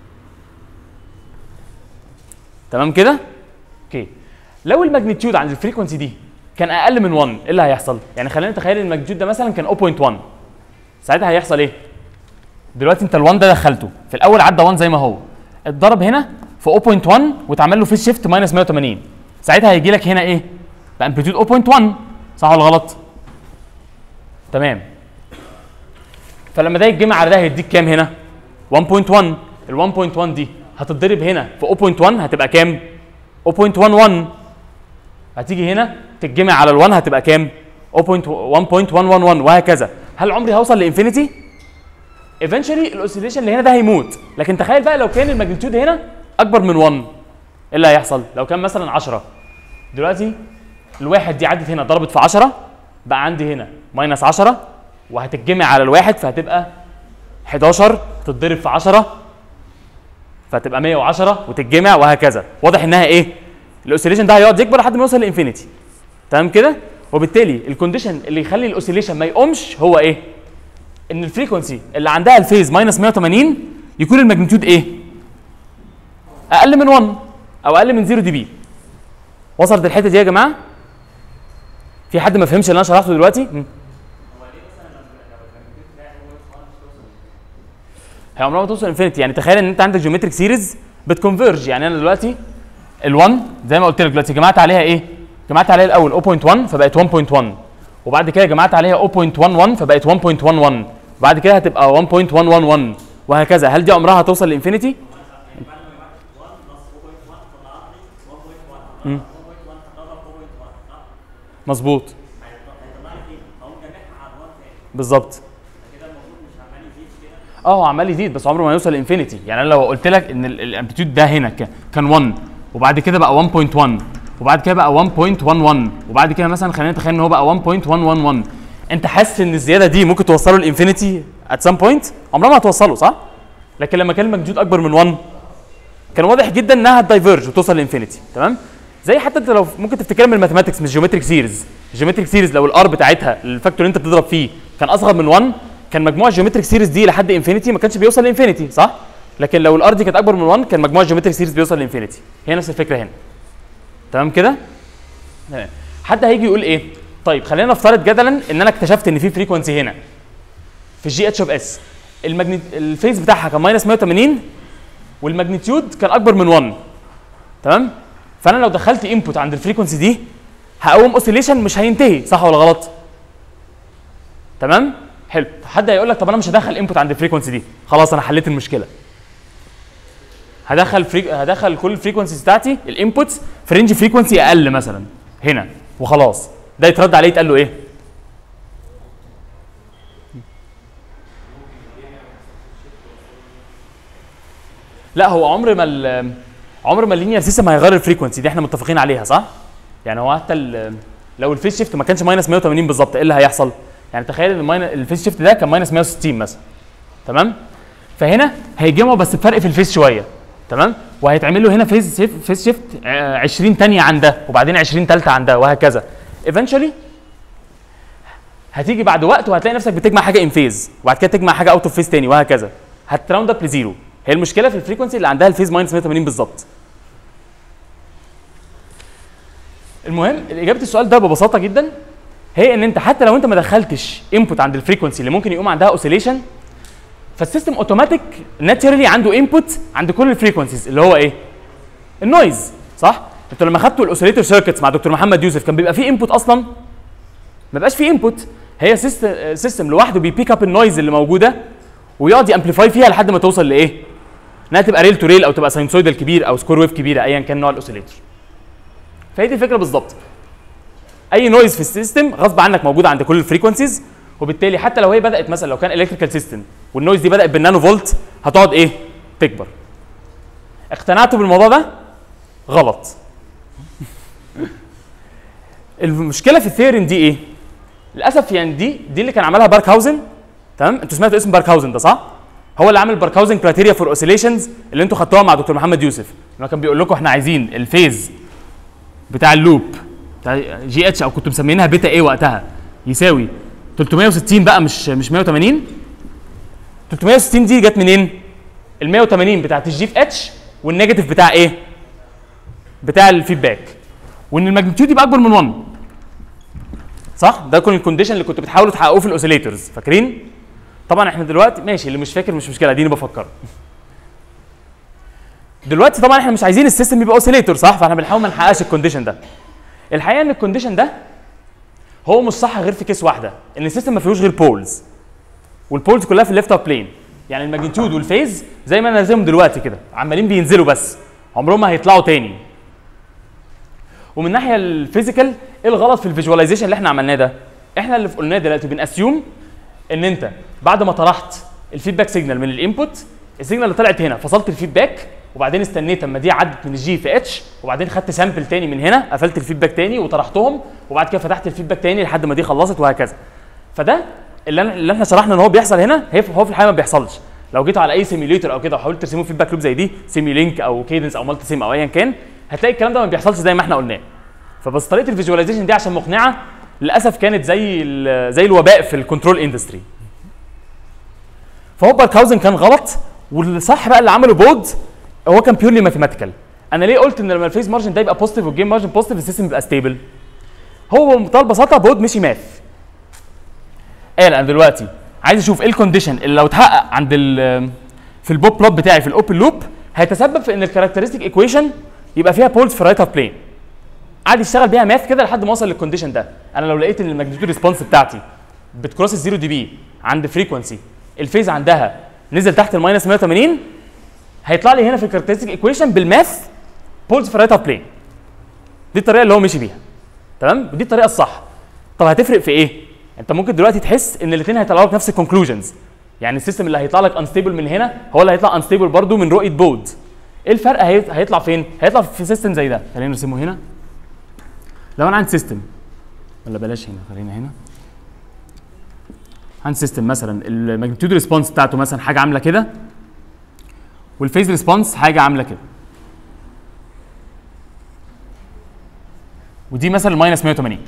تمام كده اوكي لو الماجنتيود عند الفريكونسي دي كان اقل من 1 ايه اللي هيحصل يعني خلينا نتخيل ان الماجنتيود ده مثلا كان 0.1 ساعتها هيحصل ايه دلوقتي انت ال1 ده دخلته في الاول عدى 1 زي ما هو اتضرب هنا في 0.1 واتعمل له فيس شيفت ماينس 180 ساعتها هيجي لك هنا ايه بامبليتيود 0.1 صح ولا غلط تمام فلما ده يتجمع على ده هيديك كام هنا 1.1 ال 1.1 دي هتتضرب هنا في 0.1 هتبقى كام 0.11 هتيجي هنا تتجمع على ال1 هتبقى كام 0.1.111 وهكذا هل عمري هوصل لانفينيتي ايفينشولي الاوسيليشن اللي هنا ده هيموت لكن تخيل بقى لو كان الماجنتيود هنا اكبر من 1 ايه اللي هيحصل لو كان مثلا 10 دلوقتي الواحد دي عدت هنا ضربت في 10 بقى عندي هنا ماينس 10 وهتتجمع على الواحد فهتبقى 11 تتضرب في 10 فتبقى 110 وتتجمع وهكذا واضح انها ايه الاوسيليشن ده هيقعد يكبر لحد ما يوصل لانفينيتي تمام كده وبالتالي الكونديشن اللي يخلي الاوسيليشن ما يقومش هو ايه ان الفريكونسي اللي عندها الفيز ماينس 180 يكون الماجنتيود ايه اقل من 1 او اقل من 0 دي بي وصلت الحته دي يا جماعه في حد ما فهمش اللي انا شرحته دلوقتي م. هي عمرها ما توصل انفينيتي يعني تخيل ان انت عندك جيومتريك سيريز بتكونفيرج يعني انا دلوقتي ال1 زي ما قلت لك دلوقتي جمعت عليها ايه؟ جمعت عليها الاول 0.1 فبقت 1.1 وبعد كده جمعت عليها 0.11 فبقت 1.11 وبعد كده هتبقى 1.111 وهكذا هل دي عمرها هتوصل لانفينيتي؟ مم. مظبوط بالظبط اه هو عمال يزيد بس عمره ما يوصل لانفينيتي يعني انا لو قلت لك ان ال- الامبليتيود ده هنا ك- كان 1 وبعد كده بقى 1.1 وبعد كده بقى 1.11 وبعد كده مثلا خلينا نتخيل ان هو بقى 1.111 انت حاسس ان الزياده دي ممكن توصله لانفينيتي ات سام بوينت عمرها ما هتوصله صح لكن لما كان الماجنتيود اكبر من 1 كان واضح جدا انها هتدايفرج وتوصل لانفينيتي تمام زي حتى انت لو ممكن تفتكرها من الماثيماتكس مش جيومتريك سيريز الجيومتريك سيريز لو الار بتاعتها الفاكتور اللي انت بتضرب فيه كان اصغر من 1 كان مجموع الجيومتريك سيريز دي لحد انفينيتي ما كانش بيوصل لانفينيتي صح لكن لو الار دي كانت اكبر من 1 كان مجموع الجيومتريك سيريز بيوصل لانفينيتي هي نفس الفكره هنا تمام كده تمام حد هيجي يقول ايه طيب خلينا نفترض جدلا ان انا اكتشفت ان في فريكونسي هنا في الجي اتش اوف اس الماجنت الفيز بتاعها كان ماينس 180 والماجنتيود كان اكبر من 1 تمام فانا لو دخلت انبوت عند الفريكونسي دي هقوم اوسيليشن مش هينتهي صح ولا غلط تمام حلو حد هيقول لك طب انا مش هدخل انبوت عند الفريكونسي دي خلاص انا حليت المشكله هدخل فريك... هدخل كل الفريكونسيز بتاعتي الانبوتس في رينج فريكونسي اقل مثلا هنا وخلاص ده يترد عليه يتقال له ايه لا هو عمر ما ال- عمر ما اللينير سيستم هيغير الفريكونسي دي احنا متفقين عليها صح؟ يعني هو حتى ال- لو الفيس شيفت ما كانش ماينس 180 بالظبط ايه اللي هيحصل؟ يعني تخيل ان الماين- الفيس شيفت ده كان ماينس 160 مثلا تمام؟ فهنا هيجمعوا بس بفرق في الفيس شويه تمام؟ وهيتعمل له هنا فيس شيفت فيس شيفت 20 ثانيه عن ده وبعدين 20 ثالثه عن ده وهكذا ايفنشولي هتيجي بعد وقت وهتلاقي نفسك بتجمع حاجه ان فيز وبعد كده تجمع حاجه اوت اوف فيز تاني وهكذا هتراوند اب لزيرو هي المشكله في الفريكونسي اللي عندها الفيز ماينس 180 بالظبط المهم اجابه السؤال ده ببساطه جدا هي ان انت حتى لو انت ما دخلتش انبوت عند الفريكونسي اللي ممكن يقوم عندها اوسيليشن فالسيستم اوتوماتيك ناتشرالي عنده انبوت عند كل الفريكونسيز اللي هو ايه؟ النويز صح؟ انتوا لما خدتوا الاوسيليتور سيركتس مع دكتور محمد يوسف كان بيبقى فيه انبوت اصلا؟ ما بيبقاش فيه انبوت هي سيستم سيستم لوحده بيبيك اب النويز اللي موجوده ويقعد يامبليفاي فيها لحد ما توصل لايه؟ انها تبقى ريل تو ريل او تبقى ساينسويدال كبير او سكور ويف كبيره ايا كان نوع الاوسيليتور. فهي دي الفكره بالظبط. اي نويز في السيستم غصب عنك موجود عند كل الفريكونسيز وبالتالي حتى لو هي بدات مثلا لو كان الكتريكال سيستم والنويز دي بدات بالنانو فولت هتقعد ايه؟ تكبر. اقتنعتوا بالموضوع ده؟ غلط. المشكله في الثيوري دي ايه؟ للاسف يعني دي دي اللي كان عملها باركهاوزن تمام؟ انتوا سمعتوا اسم باركهاوزن ده صح؟ هو اللي عامل باركهاوزن كرايتيريا فور اوسيليشنز اللي انتوا خدتوها مع دكتور محمد يوسف لما كان بيقول لكم احنا عايزين الفيز بتاع اللوب بتاع جي اتش او كنتوا مسمينها بيتا ايه وقتها يساوي 360 بقى مش مش 180 360 دي جت منين؟ ال 180 بتاعت الجي في اتش والنيجاتيف بتاع ايه؟ بتاع الفيدباك وان الماجنتيود يبقى اكبر من 1 صح؟ ده كان الكونديشن اللي كنتوا بتحاولوا تحققوه في الاوسيليتورز فاكرين؟ طبعا احنا دلوقتي ماشي اللي مش فاكر مش مشكله اديني بفكر دلوقتي طبعا احنا مش عايزين السيستم يبقى اوسيليتور صح؟ فاحنا بنحاول ما نحققش الكونديشن ده الحقيقه ان الكونديشن ده هو مش صح غير في كيس واحده ان السيستم ما فيهوش غير بولز والبولز كلها في الليفت اب بلين يعني الماجنتيود والفيز زي ما انا نازلهم دلوقتي كده عمالين بينزلوا بس عمرهم ما هيطلعوا تاني ومن الناحيه الفيزيكال ايه الغلط في الفيجواليزيشن اللي احنا عملناه ده احنا اللي قلناه دلوقتي بنأسيوم ان انت بعد ما طرحت الفيدباك سيجنال من الانبوت السيجنال اللي طلعت هنا فصلت الفيدباك وبعدين استنيت اما دي عدت من الجي في اتش وبعدين خدت سامبل تاني من هنا قفلت الفيدباك تاني وطرحتهم وبعد كده فتحت الفيدباك تاني لحد ما دي خلصت وهكذا فده اللي, أنا اللي احنا شرحنا ان هو بيحصل هنا هي هو في الحقيقه ما بيحصلش لو جيتوا على اي سيميوليتر او كده وحاولت ترسموه فيدباك لوب زي دي سيميولينك او كيدنس او مالتي سيم او ايا كان هتلاقي الكلام ده ما بيحصلش زي ما احنا قلناه فبس طريقه الفيجواليزيشن دي عشان مقنعه للاسف كانت زي ال- زي الوباء في الكنترول اندستري فهو باركهاوزن كان غلط والصح بقى اللي عمله بود هو كان بيورلي ماثيماتيكال انا ليه قلت ان لما الفيز مارجن ده يبقى بوزيتيف والجيم مارجن بوزيتيف السيستم يبقى ستيبل هو بمنتهى البساطه بود مشي ماث قال انا دلوقتي عايز اشوف ايه الكونديشن اللي لو اتحقق عند ال في البوب بلوت بتاعي في الاوبن لوب هيتسبب في ان الكاركترستيك ايكويشن يبقى فيها بولز في الرايت هاف بلين قعد يشتغل بيها ماث كده لحد ما وصل للكونديشن ده انا لو لقيت ان الماجنتيود ريسبونس بتاعتي بتكروس الزيرو دي بي عند فريكونسي الفيز عندها نزل تحت الماينس 180 هيطلع لي هنا في الكاركترستيك ايكويشن بالماث بولز في الرايت هاف بلين دي الطريقه اللي هو مشي بيها تمام ودي الطريقه الصح طب هتفرق في ايه انت ممكن دلوقتي تحس ان الاثنين هيطلعوا لك نفس الكونكلوجنز يعني السيستم اللي هيطلع لك انستيبل من هنا هو اللي هيطلع انستيبل برضو من رؤيه بود ايه الفرق هي- هيطلع فين هيطلع في سيستم زي ده خلينا نرسمه هنا لو انا عندي سيستم ولا بلاش هنا خلينا هنا عندي سيستم مثلا الماجنتيود ريسبونس بتاعته مثلا حاجه عامله كده والفيز ريسبونس حاجه عامله كده ودي مثلا الماينس 180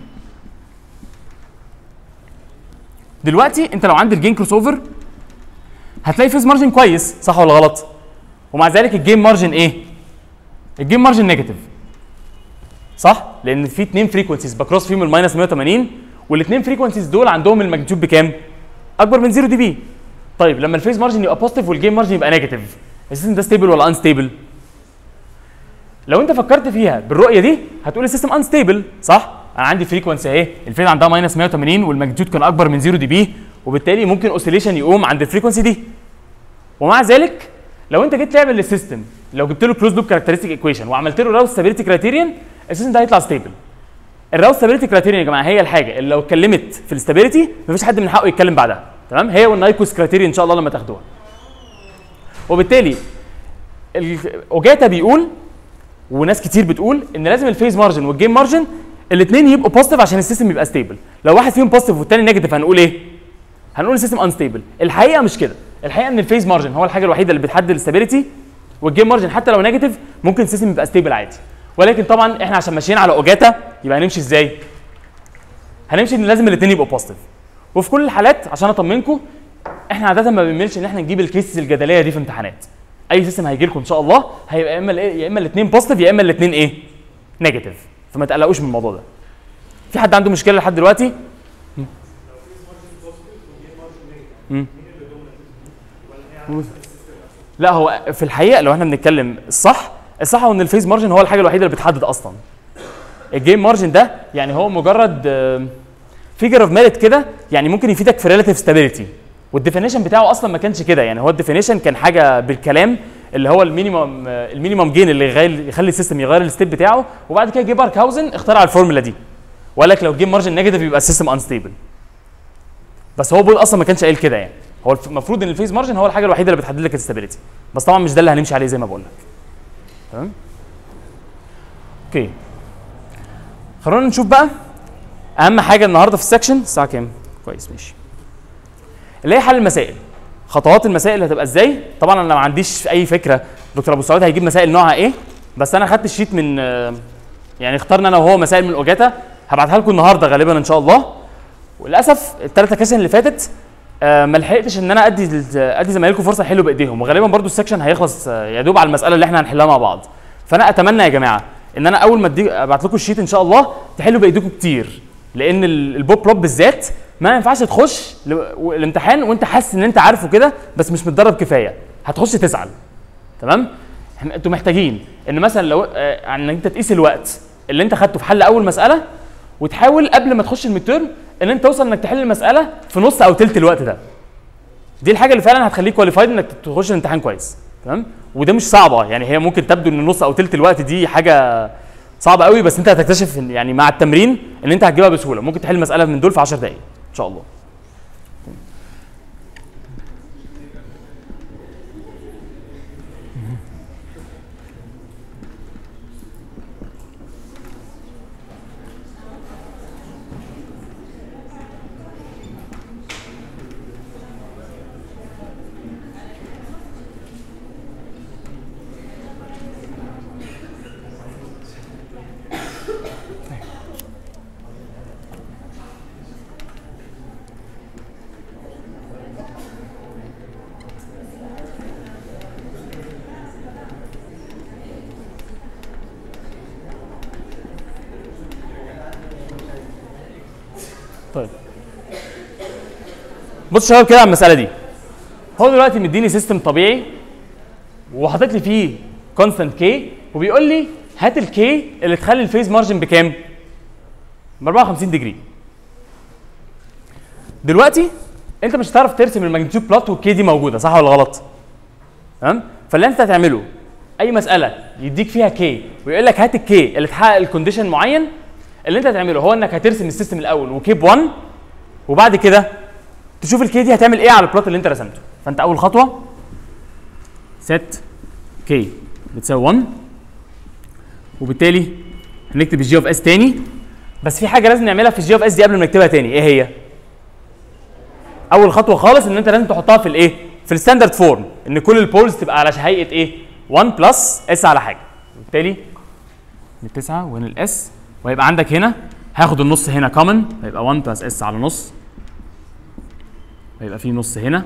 دلوقتي انت لو عندك الجين كروس اوفر هتلاقي فيز مارجن كويس صح ولا غلط ومع ذلك الجيم مارجن ايه الجيم مارجن نيجاتيف صح لان في اثنين فريكونسيز بكروس فيهم الماينس 180 والاثنين فريكونسيز دول عندهم الماجنتيود بكام اكبر من 0 دي بي طيب لما الفيز مارجن يبقى بوزيتيف والجيم مارجن يبقى نيجاتيف السيستم ده ستيبل ولا انستيبل لو انت فكرت فيها بالرؤيه دي هتقول السيستم انستيبل صح انا عندي فريكونسي اهي الفيز عندها ماينس 180 والماجنتيود كان اكبر من 0 دي بي وبالتالي ممكن اوسيليشن يقوم عند الفريكونسي دي ومع ذلك لو انت جيت تعمل للسيستم لو جبت له كلوز لوب كاركترستيك ايكويشن وعملت له راوس ستابيليتي كرايتيريان السيستم ده هيطلع ستيبل الراوس ستابيليتي كرايتيريان يا جماعه هي الحاجه اللي لو اتكلمت في الاستابيليتي مفيش حد من حقه يتكلم بعدها تمام هي والنايكوس كرايتيريان ان شاء الله لما تاخدوها وبالتالي ال- اوجاتا بيقول وناس كتير بتقول ان لازم الفيز مارجن والجيم مارجن الاثنين يبقوا بوزيتيف عشان السيستم يبقى ستيبل لو واحد فيهم بوزيتيف والتاني نيجاتيف هنقول ايه هنقول السيستم انستيبل الحقيقه مش كده الحقيقه ان الفيز مارجن هو الحاجه الوحيده اللي بتحدد الاستابيليتي والجيم مارجن حتى لو نيجاتيف ممكن السيستم يبقى ستيبل عادي ولكن طبعا احنا عشان ماشيين على اوجاتا يبقى هنمشي ازاي هنمشي ان لازم الاثنين يبقوا بوزيتيف وفي كل الحالات عشان اطمنكم احنا عاده ما بنميلش ان احنا نجيب الكيسز الجدليه دي في امتحانات اي سيستم هيجي لكم ان شاء الله هيبقى يا اما الإيه- يا اما الاثنين بوزيتيف يا اما الاثنين ايه نيجاتيف فما تقلقوش من الموضوع ده في حد عنده مشكله لحد دلوقتي مم. لا هو في الحقيقه لو احنا بنتكلم الصح الصح هو ان الفيز مارجن هو الحاجه الوحيده اللي بتحدد اصلا الجيم مارجن ده يعني هو مجرد فيجر اوف ميريت كده يعني ممكن يفيدك في ريلاتيف ستابيليتي والديفينيشن بتاعه اصلا ما كانش كده يعني هو الديفينيشن كان حاجه بالكلام اللي هو المينيمم المينيمم جين اللي يغير يخلي السيستم يغير الستيب بتاعه وبعد كده جه باركهاوزن اخترع الفورمولا دي وقال لك لو الجيم مارجن نيجاتيف يبقى السيستم انستيبل بس هو بول اصلا ما كانش قايل كده يعني هو الف- المفروض ان الفيز مارجن هو الحاجه الوحيده اللي بتحدد لك الستابيليتي بس طبعا مش ده اللي هنمشي عليه زي ما بقول لك تمام اوكي خلونا نشوف بقى اهم حاجه النهارده في السكشن الساعه كام كويس ماشي اللي هي حل المسائل خطوات المسائل هتبقى ازاي طبعا انا ما عنديش اي فكره دكتور ابو سعود هيجيب مسائل نوعها ايه بس انا خدت الشيت من آه، يعني اخترنا انا وهو مسائل من اوجاتا هبعتها لكم النهارده غالبا ان شاء الله وللاسف الثلاثه كاسن اللي فاتت آه، ما لحقتش ان انا ادي ادي زمايلكم فرصه يحلوا بايديهم وغالبا برضو السكشن هيخلص آه، يا دوب على المساله اللي احنا هنحلها مع بعض فانا اتمنى يا جماعه ان انا اول ما ادي ابعت لكم الشيت ان شاء الله تحلوا بايديكم كتير لان ال- البوب بلوب بالذات ما ينفعش تخش ل- و- الامتحان وانت حاسس ان انت عارفه كده بس مش متدرب كفايه هتخش تزعل تمام احنا انتوا محتاجين ان مثلا لو آه، ان انت تقيس الوقت اللي انت خدته في حل اول مساله وتحاول قبل ما تخش الميد ان انت توصل انك تحل المساله في نص او تلت الوقت ده دي الحاجه اللي فعلا هتخليك كواليفايد انك تخش الامتحان كويس تمام وده مش صعبه يعني هي ممكن تبدو ان نص او تلت الوقت دي حاجه صعبه قوي بس انت هتكتشف إن- يعني مع التمرين ان انت هتجيبها بسهوله ممكن تحل مساله من دول في 10 دقائق ان شاء الله طيب بص يا شباب كده على المساله دي هو دلوقتي مديني سيستم طبيعي وحاطط لي فيه كونستانت كي وبيقول لي هات الكي اللي تخلي الفيز مارجن بكام؟ ب 54 ديجري دلوقتي انت مش هتعرف ترسم الماجنتيود بلوت والكي دي موجوده صح ولا غلط؟ تمام؟ فاللي انت هتعمله اي مساله يديك فيها كي ويقول لك هات الكي اللي تحقق الكونديشن معين اللي انت هتعمله هو انك هترسم السيستم الاول وكي ب 1 وبعد كده تشوف الكي دي هتعمل ايه على البلوت اللي انت رسمته فانت اول خطوه set كي بتساوي 1 وبالتالي هنكتب الجي اوف اس تاني بس في حاجه لازم نعملها في الجي اوف اس دي قبل ما نكتبها تاني ايه هي؟ اول خطوه خالص ان انت لازم تحطها في الايه؟ في الستاندرد فورم ان كل البولز تبقى على هيئه ايه؟ 1 بلس اس على حاجه وبالتالي من 9 وهنا الاس وهيبقى عندك هنا هاخد النص هنا كومن هيبقى 1 بلس اس على نص هيبقى في نص هنا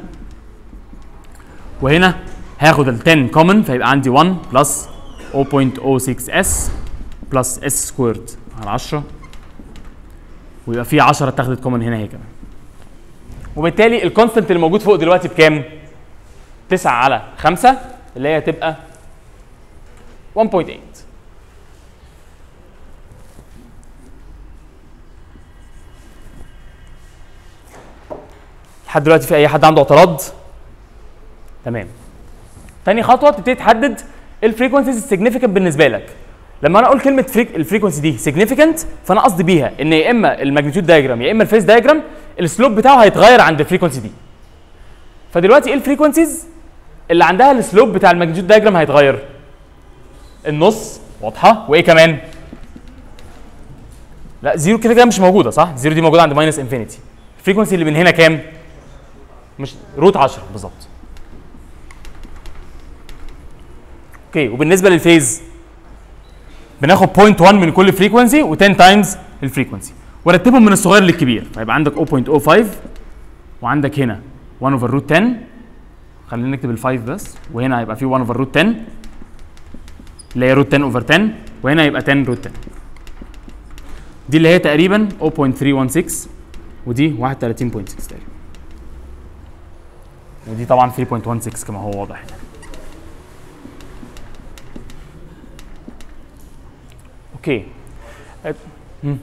وهنا هاخد ال 10 كومن فيبقى عندي 1 بلس 0.06 اس بلس اس سكويرد على 10 ويبقى في 10 اتاخدت كومن هنا هي كمان وبالتالي الكونستنت اللي موجود فوق دلوقتي بكام؟ 9 على 5 اللي هي تبقى 1.8 لحد دلوقتي في اي حد عنده اعتراض؟ تمام تاني خطوه تبتدي تحدد الفريكونسيز السيجنيفيكانت بالنسبه لك لما انا اقول كلمه فريك الفريكونسي دي سيجنيفيكانت فانا قصدي بيها ان يا اما الماجنتيود دايجرام يا اما الفيس دايجرام السلوب بتاعه هيتغير عند الفريكونسي دي فدلوقتي ايه الفريكونسيز اللي عندها السلوب بتاع الماجنتيود دايجرام هيتغير النص واضحه وايه كمان لا زيرو كده كده مش موجوده صح زيرو دي موجوده عند ماينس انفينيتي الفريكونسي اللي من هنا كام مش روت 10 بالظبط اوكي وبالنسبه للفيز بناخد 0.1 من كل فريكونسي و10 تايمز الفريكونسي ورتبهم من الصغير للكبير هيبقى عندك 0.05 وعندك هنا 1 اوفر روت 10 خلينا نكتب ال 5 بس وهنا هيبقى في 1 اوفر روت 10 اللي هي روت 10 اوفر 10 وهنا يبقى 10 روت 10 دي اللي هي تقريبا 0.316 ودي 31.6 تقريبا ودي طبعا 3.16 كما هو واضح يعني. اوكي أت- مم.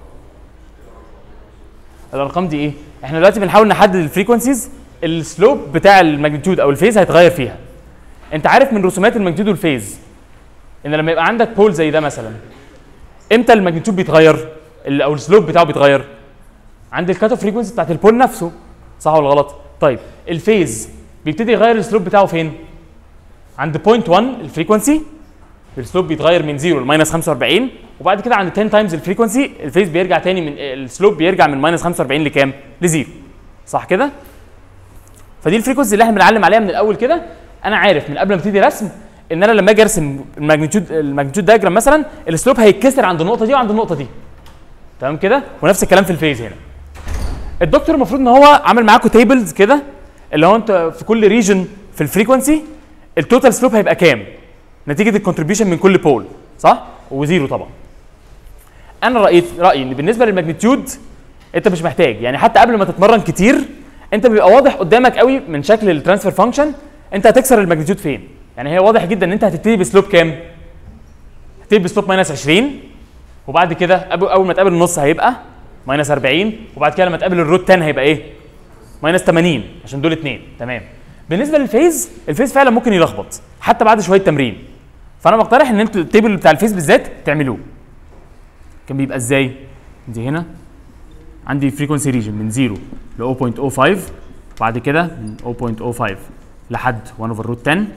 الارقام دي ايه احنا دلوقتي بنحاول نحدد الفريكونسيز السلوب بتاع الماجنتيود او الفيز هيتغير فيها انت عارف من رسومات الماجنتيود والفيز ان لما يبقى عندك بول زي ده مثلا امتى الماجنتيود بيتغير ال- او السلوب بتاعه بيتغير عند الكات اوف فريكونسي بتاعت البول نفسه صح ولا غلط طيب الفيز بيبتدي يغير السلوب بتاعه فين عند بوينت 1 الفريكونسي السلوب بيتغير من 0 لماينس 45 وبعد كده عند 10 تايمز الفريكونسي الفيز بيرجع تاني من السلوب بيرجع من ماينس 45 لكام لزيرو صح كده فدي الفريكونسي اللي احنا بنعلم عليها من الاول كده انا عارف من قبل ما ابتدي رسم ان انا لما اجي ارسم الماجنتيود الماجنتيود دايجرام مثلا السلوب هيتكسر عند النقطه دي وعند النقطه دي تمام كده ونفس الكلام في الفيز هنا الدكتور المفروض ان هو عامل معاكم تيبلز كده اللي هو انت في كل ريجن في الفريكونسي التوتال سلوب هيبقى كام نتيجه الكونتريبيوشن من كل بول صح وزيرو طبعا انا رايي رايي ان بالنسبه للماجنتيود انت مش محتاج يعني حتى قبل ما تتمرن كتير انت بيبقى واضح قدامك قوي من شكل الترانسفير فانكشن انت هتكسر الماجنتيود فين يعني هي واضح جدا ان انت هتبتدي بسلوب كام هتبتدي بسلوب ماينس 20 وبعد كده أب- اول ما تقابل النص هيبقى ماينس 40 وبعد كده لما تقابل الروت 10 هيبقى ايه ماينس 80 عشان دول اتنين تمام بالنسبه للفيز الفيز فعلا ممكن يلخبط حتى بعد شويه تمرين فانا بقترح ان انتوا التيبل بتاع الفيز بالذات تعملوه كان بيبقى ازاي دي هنا عندي فريكونسي ريجن من 0 ل 0.05 بعد كده من 0.05 لحد 1 اوفر روت 10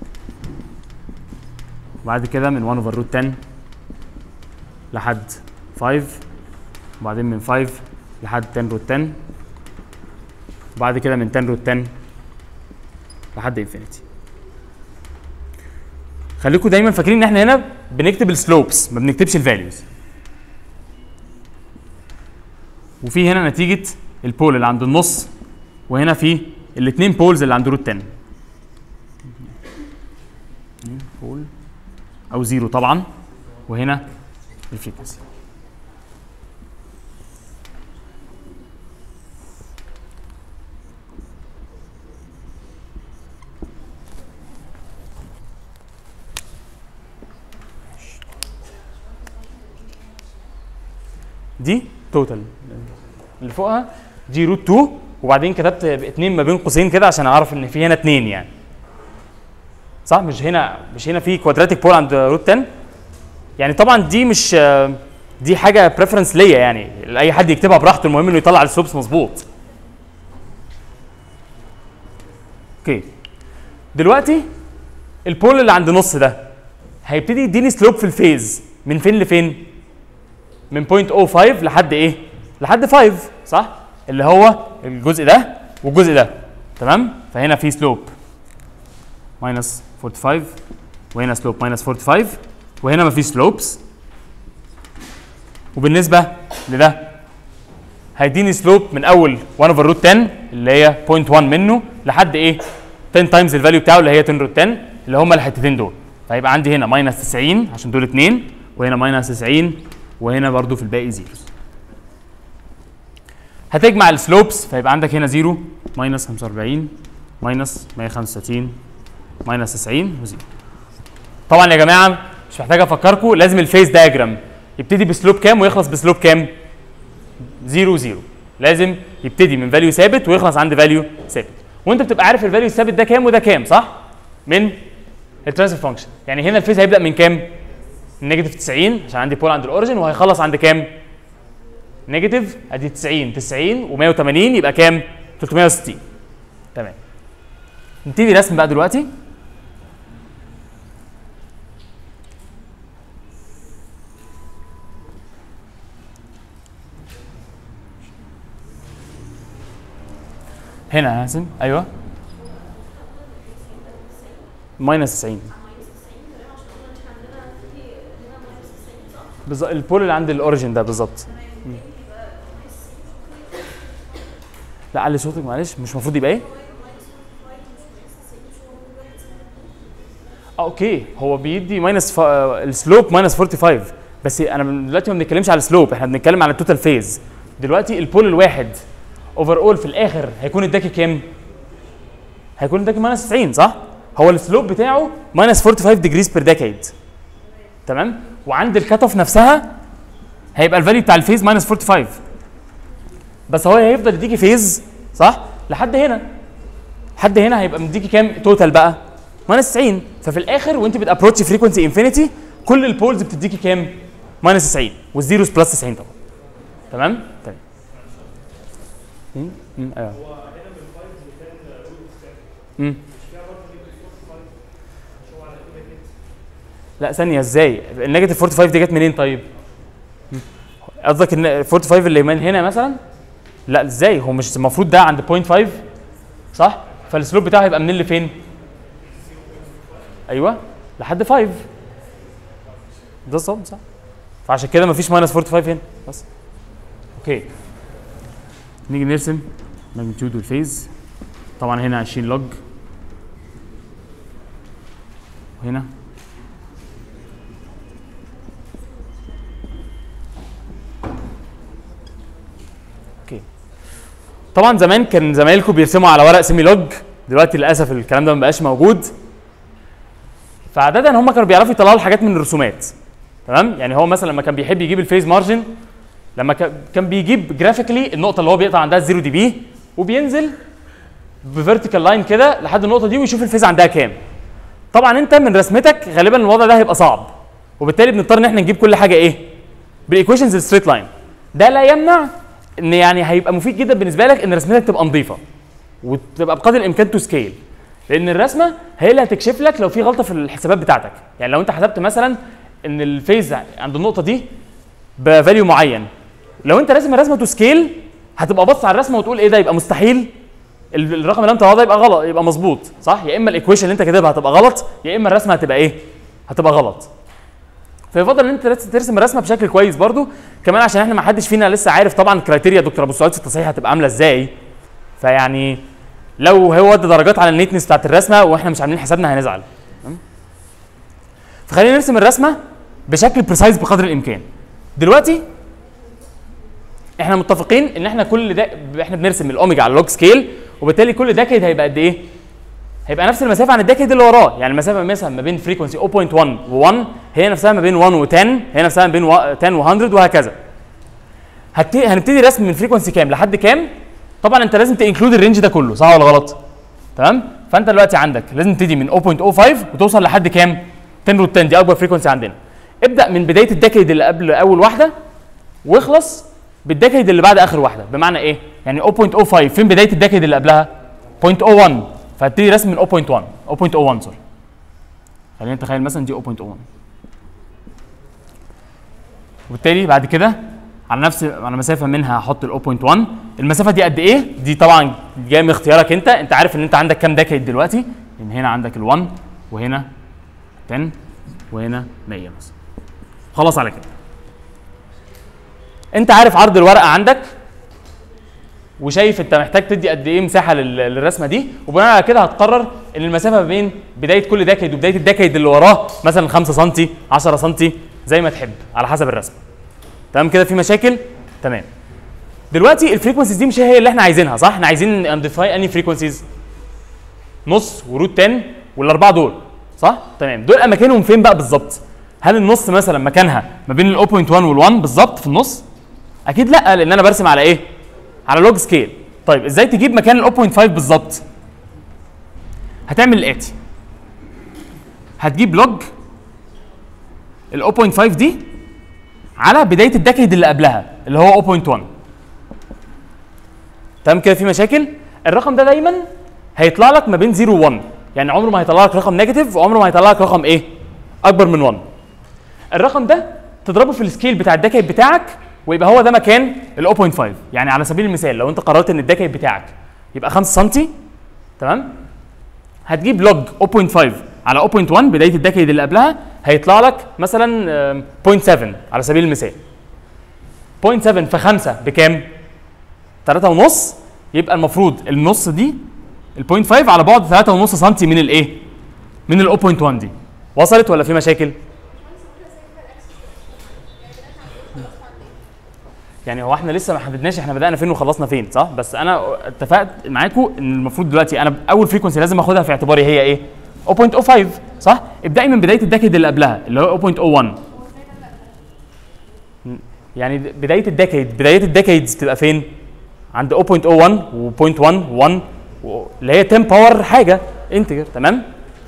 بعد كده من 1 اوفر روت 10 لحد 5 وبعدين من 5 لحد 10 روت 10 وبعد كده من 10 روت 10 لحد انفينيتي خليكم دايما فاكرين ان احنا هنا بنكتب السلوبس ما بنكتبش الفاليوز وفي هنا نتيجه البول اللي عند النص وهنا في الاثنين بولز اللي عند روت 10 بول او زيرو طبعا وهنا الفريكونسي دي توتال اللي فوقها دي روت 2 وبعدين كتبت اتنين ما بين قوسين كده عشان اعرف ان في هنا اتنين يعني صح مش هنا مش هنا في كوادراتيك بول عند روت 10 يعني طبعا دي مش دي حاجه بريفرنس ليا يعني اي حد يكتبها براحته المهم انه يطلع السلوبس مظبوط اوكي دلوقتي البول اللي عند نص ده هيبتدي يديني سلوب في الفيز من فين لفين من 0.05 لحد ايه لحد 5 صح اللي هو الجزء ده والجزء ده تمام فهنا في سلوب ماينس 45 وهنا سلوب ماينس 45 وهنا مفيش سلوبس وبالنسبه لده هيديني سلوب من اول 1 اوفر روت 10 اللي هي 0.1 منه لحد ايه 10 تايمز الفاليو بتاعه اللي هي 10 روت 10 اللي هم الحتتين دول فهيبقى عندي هنا ماينس 90 عشان دول اتنين وهنا ماينس 90 وهنا برضو في الباقي زيروز هتجمع السلوبس فيبقى عندك هنا 0 ماينس 45 ماينس 165 ماينس 90 وزيرو طبعا يا جماعه مش محتاج افكركم لازم الفيز دايجرام يبتدي بسلوب كام ويخلص بسلوب كام 0 0 لازم يبتدي من فاليو ثابت ويخلص عند فاليو ثابت وانت بتبقى عارف الفاليو الثابت ده كام وده كام صح من الترانسفير فانكشن يعني هنا الفيز هيبدا من كام نيجاتيف 90 عشان عندي بول عند الاوريجن وهيخلص عند كام نيجاتيف ادي 90 90 و180 يبقى كام 360 تمام نبتدي رسم بقى دلوقتي هنا يا حازم ايوه ماينس 90 بالظبط البول اللي عند الاوريجن ده بالظبط مم. لا علي صوتك معلش مش المفروض يبقى ايه اه اوكي هو بيدي ماينس ف... السلوب ماينس 45 بس انا دلوقتي ما بنتكلمش على السلوب احنا بنتكلم على التوتال فيز دلوقتي البول الواحد اوفر اول في الاخر هيكون اداكي كام؟ هيكون اداكي ماينس 90 صح؟ هو السلوب بتاعه ماينس 45 ديجريز بير ديكيد تمام؟ وعند الكات اوف نفسها هيبقى الفاليو بتاع الفيز ماينس 45 بس هو هيفضل يديكي فيز صح؟ لحد هنا لحد هنا هيبقى مديكي كام توتال بقى؟ ماينس 90 ففي الاخر وانت بتابروتش فريكونسي انفينيتي كل البولز بتديكي كام؟ ماينس 90 والزيروز بلس 90 طبعا تمام؟ تمام مم، مم، ايوه مم. لا ثانية ازاي؟ النيجاتيف 45 دي جت منين طيب؟ مم. قصدك ان 45 اللي من هنا مثلا؟ لا ازاي؟ هو مش المفروض ده عند 0.5 صح؟ فالسلوب بتاعه هيبقى منين لفين؟ ايوه لحد 5 ده الصواب صح؟ فعشان كده مفيش ماينس 45 هنا بس اوكي نيجي نرسم ماجنتيود والفيز طبعا هنا 20 لوج وهنا اوكي طبعا زمان كان زمايلكم بيرسموا على ورق سيمي لوج دلوقتي للاسف الكلام ده ما بقاش موجود فعاده هم كانوا بيعرفوا يطلعوا الحاجات من الرسومات تمام يعني هو مثلا لما كان بيحب يجيب الفيز مارجن لما كا- كان بيجيب جرافيكلي النقطه اللي هو بيقطع عندها 0 دي بي وبينزل بفيرتيكال لاين كده لحد النقطه دي ويشوف الفيز عندها كام طبعا انت من رسمتك غالبا الوضع ده هيبقى صعب وبالتالي بنضطر ان احنا نجيب كل حاجه ايه بالايكويشنز الستريت لاين ده لا يمنع ان يعني هيبقى مفيد جدا بالنسبه لك ان رسمتك تبقى نظيفه وتبقى بقدر الامكان تو سكيل لان الرسمه هي اللي هتكشف لك لو في غلطه في الحسابات بتاعتك يعني لو انت حسبت مثلا ان الفيز عند النقطه دي بفاليو معين لو انت راسم الرسمه تو سكيل هتبقى بص على الرسمه وتقول ايه ده يبقى مستحيل ال- الرقم اللي انت واخده يبقى غلط يبقى مظبوط صح يا اما الايكويشن اللي انت كاتبها هتبقى غلط يا اما الرسمه هتبقى ايه هتبقى غلط فيفضل ان انت ترس- ترسم الرسمه بشكل كويس برضو كمان عشان احنا ما حدش فينا لسه عارف طبعا كرايتيريا دكتور ابو سعود في التصحيح هتبقى عامله ازاي فيعني لو هو ادى درجات على النيتنس بتاعت الرسمه واحنا مش عاملين حسابنا هنزعل تمام؟ فخلينا نرسم الرسمه بشكل بريسايز بقدر الامكان دلوقتي احنا متفقين ان احنا كل ده احنا بنرسم الاوميجا على لوج سكيل وبالتالي كل ديكيد هيبقى قد ايه؟ هيبقى نفس المسافه عن الديكيد اللي وراه يعني المسافه مثلا ما بين فريكونسي 0.1 و1 هي نفسها ما بين 1 و10 هي نفسها ما بين و- 10 و100 وهكذا هت... هنبتدي رسم من فريكونسي كام لحد كام طبعا انت لازم تنكلود الرينج ده كله صح ولا غلط تمام فانت دلوقتي عندك لازم تبتدي من 0.05 وتوصل لحد كام 10 روت 10 دي اكبر فريكونسي عندنا ابدا من بدايه الديكيد اللي قبل اول واحده واخلص بالديكيد اللي بعد اخر واحده بمعنى ايه يعني 0.05 فين بدايه الديكيد اللي قبلها 0.01 فهبتدي رسم من 0.1 0.01 سوري خلينا نتخيل مثلا دي 0.01 وبالتالي بعد كده على نفس على مسافه منها هحط ال 0.1 المسافه دي قد ايه دي طبعا جايه من اختيارك انت انت عارف ان انت عندك كام ديكيد دلوقتي ان هنا عندك ال1 وهنا 10 وهنا 100 مثلا خلاص على كده انت عارف عرض الورقه عندك وشايف انت محتاج تدي قد ايه مساحه لل- للرسمه دي وبناء على كده هتقرر ان المسافه ما بين بدايه كل ديكيد وبدايه الديكيد اللي وراه مثلا 5 سم 10 سم زي ما تحب على حسب الرسمه تمام كده في مشاكل تمام دلوقتي الفريكونسيز دي مش هي اللي احنا عايزينها صح احنا عايزين انديفاي اني فريكونسيز نص وروت 10 والاربعه دول صح تمام دول اماكنهم فين بقى بالظبط هل النص مثلا مكانها ما بين ال 0.1 وال1 بالظبط في النص اكيد لا لان انا برسم على ايه على لوج سكيل طيب ازاي تجيب مكان ال 0.5 بالظبط هتعمل الاتي هتجيب لوج ال 0.5 دي على بدايه الديكيد اللي قبلها اللي هو 0.1 تمام كده في مشاكل الرقم ده دايما هيطلع لك ما بين 0 و 1 يعني عمره ما هيطلع لك رقم نيجاتيف وعمره ما هيطلع لك رقم ايه اكبر من 1 الرقم ده تضربه في السكيل بتاع الديكيد بتاعك ويبقى هو ده مكان ال 0.5 يعني على سبيل المثال لو انت قررت ان الديكيد بتاعك يبقى 5 سم تمام هتجيب لوج 0.5 على 0.1 بدايه الديكيد اللي قبلها هيطلع لك مثلا آم، 0.7 على سبيل المثال 0.7 في 5 بكام؟ 3 ونص يبقى المفروض النص دي ال 0.5 على بعد 3.5 سم من الايه؟ من ال 0.1 دي وصلت ولا في مشاكل؟ يعني هو احنا لسه ما حددناش احنا بدانا فين وخلصنا فين صح بس انا اتفقت معاكم ان المفروض دلوقتي انا اول فريكونسي لازم اخدها في اعتباري هي ايه 0.05 صح ابدأي من بدايه الديكيد اللي قبلها اللي هو 0.01 يعني بدايه الديكيد بدايه الديكيدز تبقى فين عند 0.01 و 0.1 1 و- اللي هي 10 باور حاجه انتجر تمام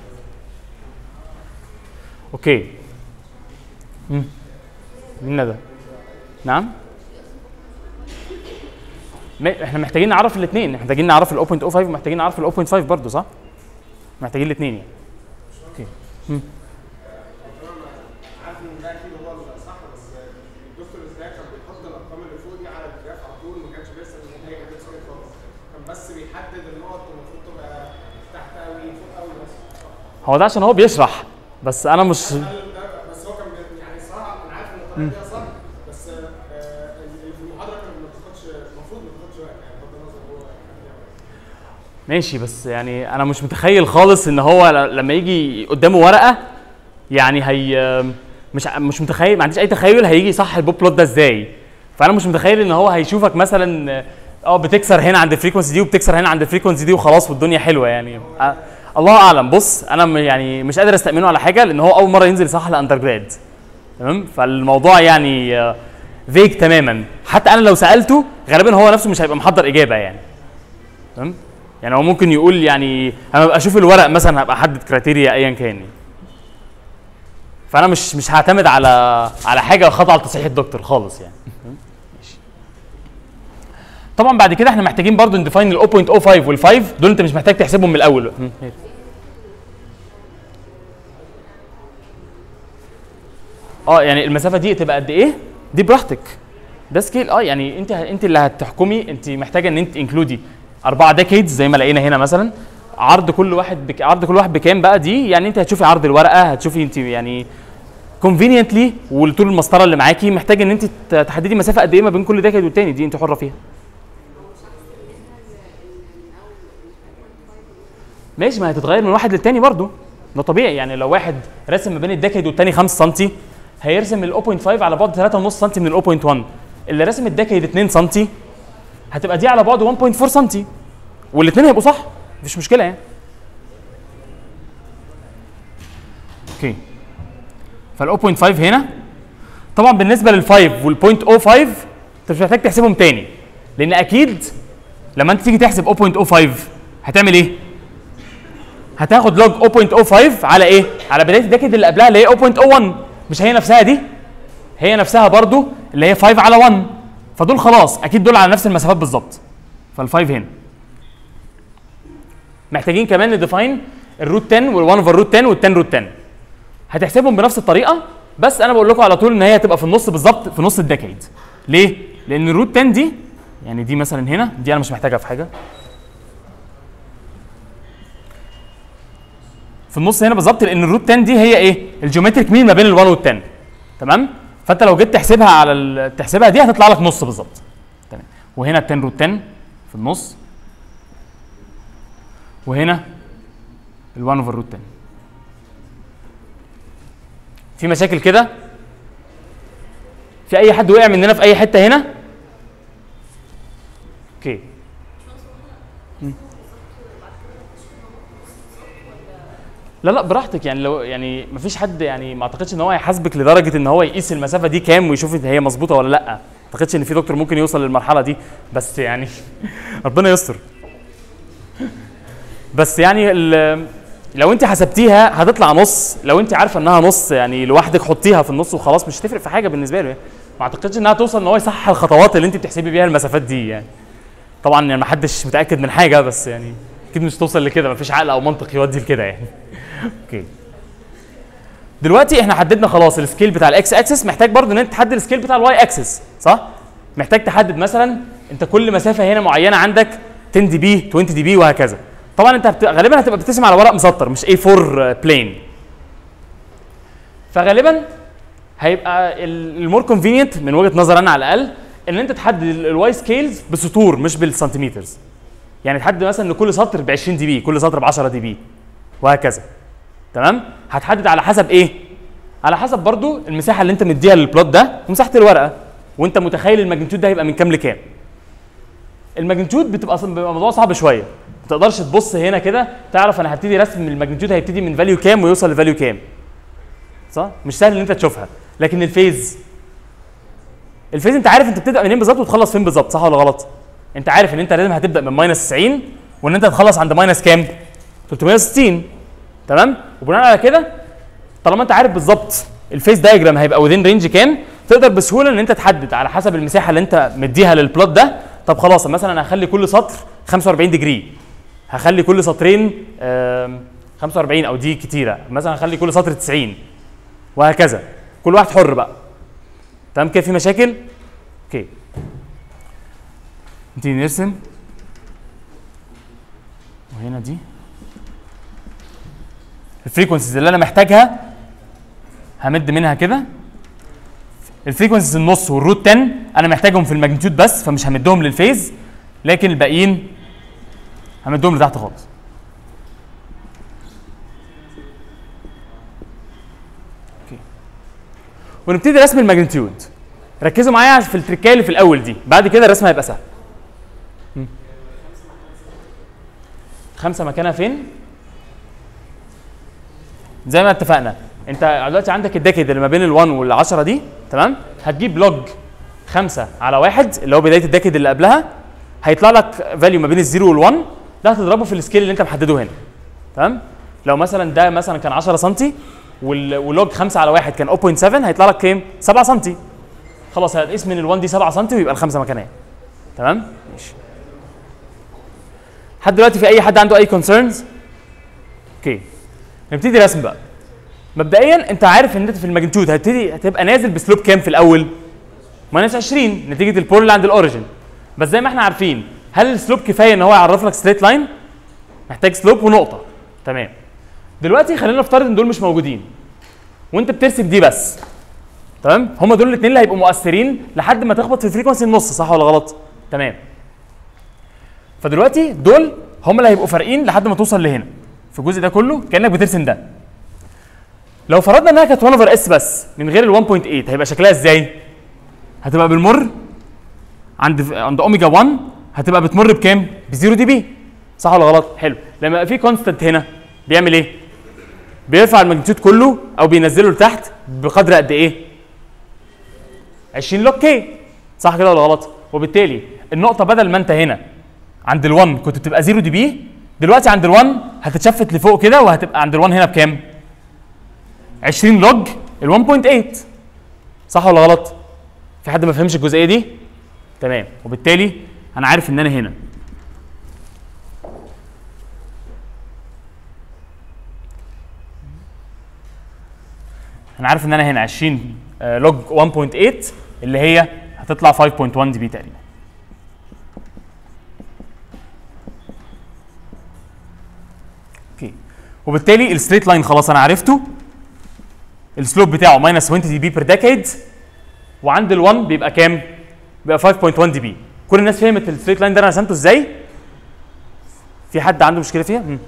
اوكي مم. مين ده نعم ما- احنا محتاجين نعرف الاثنين محتاجين نعرف ال 0.05 ومحتاجين نعرف ال 0.5 برضه صح محتاجين الاثنين يعني اوكي عارف ان ده اكيد هو الصح بس الدكتور ازاي كان بيحط الارقام اللي فوق دي على الجراف على طول ما كانش بيرسم النتائج اللي بتسكت خالص كان بس بيحدد النقط المفروض تبقى تحت قوي فوق قوي بس هو ده عشان هو بيشرح بس انا مش قال ده بس هو كان بي- يعني الصراحه انا عارف ان الطريقه دي صح بس آه، اللي في المحاضره كان ما بتاخدش المفروض ما تاخدش وقت يعني بغض النظر هو ماشي بس يعني انا مش متخيل خالص ان هو ل- لما يجي قدامه ورقه يعني هي مش ع- مش متخيل ما عنديش اي تخيل هيجي صح البوب بلوت ده ازاي فانا مش متخيل ان هو هيشوفك مثلا اه بتكسر هنا عند الفريكونسي دي وبتكسر هنا عند الفريكونسي دي وخلاص والدنيا حلوه يعني أ- الله اعلم بص انا م- يعني مش قادر استامنه على حاجه لان هو اول مره ينزل يصحح الاندر جراد تمام فالموضوع يعني فيك تماما حتى انا لو سالته غالبا هو نفسه مش هيبقى محضر اجابه يعني تمام يعني هو ممكن يقول يعني انا ببقى اشوف الورق مثلا هبقى احدد كرايتيريا ايا كان يعني. فانا مش مش هعتمد على على حاجه خاضعه لتصحيح الدكتور خالص يعني ماشي. طبعا بعد كده احنا محتاجين برضو نديفاين ال 0.05 وال 5 دول انت مش محتاج تحسبهم من الاول م، ماشي. اه يعني المسافه دي تبقى قد ايه دي براحتك ده سكيل اه يعني انت انت اللي هتحكمي انت محتاجه ان انت انكلودي اربعه ديكيدز زي ما لقينا هنا مثلا عرض كل واحد بك... عرض كل واحد بكام بقى دي يعني انت هتشوفي عرض الورقه هتشوفي انت يعني كونفينينتلي وطول المسطره اللي معاكي محتاجه ان انت ت- تحددي مسافه قد ايه ما بين كل ديكيد والتاني دي انت حره فيها ماشي ما هتتغير من واحد للتاني برضو ده طبيعي يعني لو واحد راسم ما بين الديكيد والتاني 5 سم هيرسم ال 0.5 على بعد 3.5 سم من ال 0.1 اللي راسم الديكيد 2 سم هتبقى دي على بعد 1.4 سم والاثنين هيبقوا صح مفيش مشكله يعني اوكي فال 0.5 هنا طبعا بالنسبه لل 5 وال 0.05 انت مش محتاج تحسبهم تاني لان اكيد لما انت تيجي تحسب 0.05 هتعمل ايه؟ هتاخد لوج 0.05 على ايه؟ على بدايه الديكيد اللي قبلها اللي هي 0.01 مش هي نفسها دي؟ هي نفسها برضو اللي هي 5 على 1 فدول خلاص اكيد دول على نفس المسافات بالظبط فال5 هنا محتاجين كمان نديفاين الروت 10 وال1 اوفر روت 10 وال10 روت 10 هتحسبهم بنفس الطريقه بس انا بقول لكم على طول ان هي هتبقى في النص بالظبط في نص الديكيد ليه؟ لان الروت 10 دي يعني دي مثلا هنا دي انا مش محتاجها في حاجه في النص هنا بالظبط لان الروت 10 دي هي ايه؟ الجيومتريك مين ما بين ال1 وال10 تمام؟ فانت لو جيت تحسبها على ال- تحسبها دي هتطلع لك نص بالظبط تمام وهنا ال 10 روت 10 في النص وهنا ال1 اوفر روت 10 في مشاكل كده في اي حد وقع مننا في اي حته هنا اوكي مم. لا لا براحتك يعني لو يعني مفيش حد يعني ما اعتقدش ان هو هيحاسبك لدرجه ان هو يقيس المسافه دي كام ويشوف إن هي مظبوطه ولا لا ما اعتقدش ان في دكتور ممكن يوصل للمرحله دي بس يعني ربنا يستر بس يعني ال- لو انت حسبتيها هتطلع نص لو انت عارفه انها نص يعني لوحدك حطيها في النص وخلاص مش هتفرق في حاجه بالنسبه له يعني. ما اعتقدش انها توصل ان هو يصحح الخطوات اللي انت بتحسبي بيها المسافات دي يعني طبعا يعني ما حدش متاكد من حاجه بس يعني اكيد مش توصل لكده ما فيش عقل او منطق يودي لكده يعني اوكي دلوقتي احنا حددنا خلاص السكيل بتاع الاكس اكسس محتاج برضو ان انت تحدد السكيل بتاع الواي اكسس صح محتاج تحدد مثلا انت كل مسافه هنا معينه عندك 10 دي بي 20 دي بي وهكذا طبعا انت بت... غالبا هتبقى بترسم على ورق مسطر مش A4 بلين فغالبا هيبقى المور كونفينينت من وجهه نظر انا على الاقل ان انت تحدد الواي سكيلز بسطور مش بالسنتيمترز يعني تحدد مثلا ان كل سطر ب 20 دي بي كل سطر ب 10 دي بي وهكذا تمام هتحدد على حسب ايه على حسب برضو المساحه اللي انت مديها للبلوت ده ومساحه الورقه وانت متخيل الماجنتيود ده هيبقى من كام لكام الماجنتيود بتبقى أصلاً بيبقى موضوع صعب شويه ما تقدرش تبص هنا كده تعرف انا هبتدي رسم الماجنتيود هيبتدي من فاليو كام ويوصل لفاليو كام صح مش سهل ان انت تشوفها لكن الفيز الفيز انت عارف انت بتبدا منين بالظبط وتخلص فين بالظبط صح ولا غلط انت عارف ان انت لازم هتبدا من ماينس 90 وان انت هتخلص عند ماينس كام 360 تمام وبناء على كده طالما انت عارف بالظبط الفيس دايجرام هيبقى وذين رينج كام تقدر بسهوله ان انت تحدد على حسب المساحه اللي انت مديها للبلوت ده طب خلاص مثلا انا هخلي كل سطر 45 ديجري هخلي كل سطرين آم، 45 او دي كتيره مثلا هخلي كل سطر 90 وهكذا كل واحد حر بقى تمام كده في مشاكل اوكي نبتدي نرسم وهنا دي الفريكونسيز اللي انا محتاجها همد منها كده الفريكونسيز النص والروت 10 انا محتاجهم في الماجنتيود بس فمش همدهم للفيز لكن الباقيين همدهم لتحت خالص اوكي ونبتدي رسم الماجنتيود ركزوا معايا في التركايه اللي في الاول دي بعد كده الرسم هيبقى سهل مم. خمسه مكانها فين زي ما اتفقنا انت دلوقتي عندك الديكيد اللي ما بين ال1 وال10 دي تمام هتجيب لوج 5 على واحد اللي هو بدايه الديكيد اللي قبلها هيطلع لك فاليو ما بين الزيرو وال1 ده هتضربه في السكيل اللي انت محدده هنا تمام لو مثلا ده مثلا كان 10 سم وال- واللوج 5 على واحد كان 0.7 هيطلع لك كام 7 سم خلاص هتقيس من ال1 دي 7 سم ويبقى الخمسه مكانها تمام ماشي لحد دلوقتي في اي حد عنده اي كونسيرنز اوكي نبتدي رسم بقى مبدئيا انت عارف ان انت في الماجنتيود هتبتدي هتبقى نازل بسلوب كام في الاول؟ ماينس 20 نتيجه البول اللي عند الاوريجن بس زي ما احنا عارفين هل السلوب كفايه ان هو يعرف لك ستريت لاين؟ محتاج سلوب ونقطه تمام دلوقتي خلينا نفترض ان دول مش موجودين وانت بترسم دي بس تمام هم دول الاثنين اللي هيبقوا مؤثرين لحد ما تخبط في الفريكونسي النص صح ولا غلط؟ تمام فدلوقتي دول هم اللي هيبقوا فارقين لحد ما توصل لهنا في الجزء ده كله كانك بترسم ده لو فرضنا انها كانت 1 اوفر اس بس من غير ال 1.8 هيبقى شكلها ازاي؟ هتبقى بالمر عند عند اوميجا 1 هتبقى بتمر بكام؟ ب 0 دي بي صح ولا غلط؟ حلو لما يبقى في كونستنت هنا بيعمل ايه؟ بيرفع الماجنتيود كله او بينزله لتحت بقدر قد ايه؟ 20 لوج كي صح كده ولا غلط؟ وبالتالي النقطه بدل ما انت هنا عند ال1 كنت بتبقى 0 دي بي دلوقتي عند ال1 هتتشفت لفوق كده وهتبقى عند ال1 هنا بكام؟ 20 لوج ال 1.8 صح ولا غلط؟ في حد ما فهمش الجزئيه دي؟ تمام وبالتالي انا عارف ان انا هنا انا عارف ان انا هنا 20 آه، لوج 1.8 اللي هي هتطلع 5.1 دي بي تقريبا اوكي وبالتالي الستريت لاين خلاص انا عرفته السلوب بتاعه ماينس 20 دي بي بير ديكيد وعند ال1 بيبقى كام؟ بيبقى 5.1 دي بي كل الناس فهمت الستريت لاين ده انا رسمته ازاي؟ في حد عنده مشكله فيها؟ مم.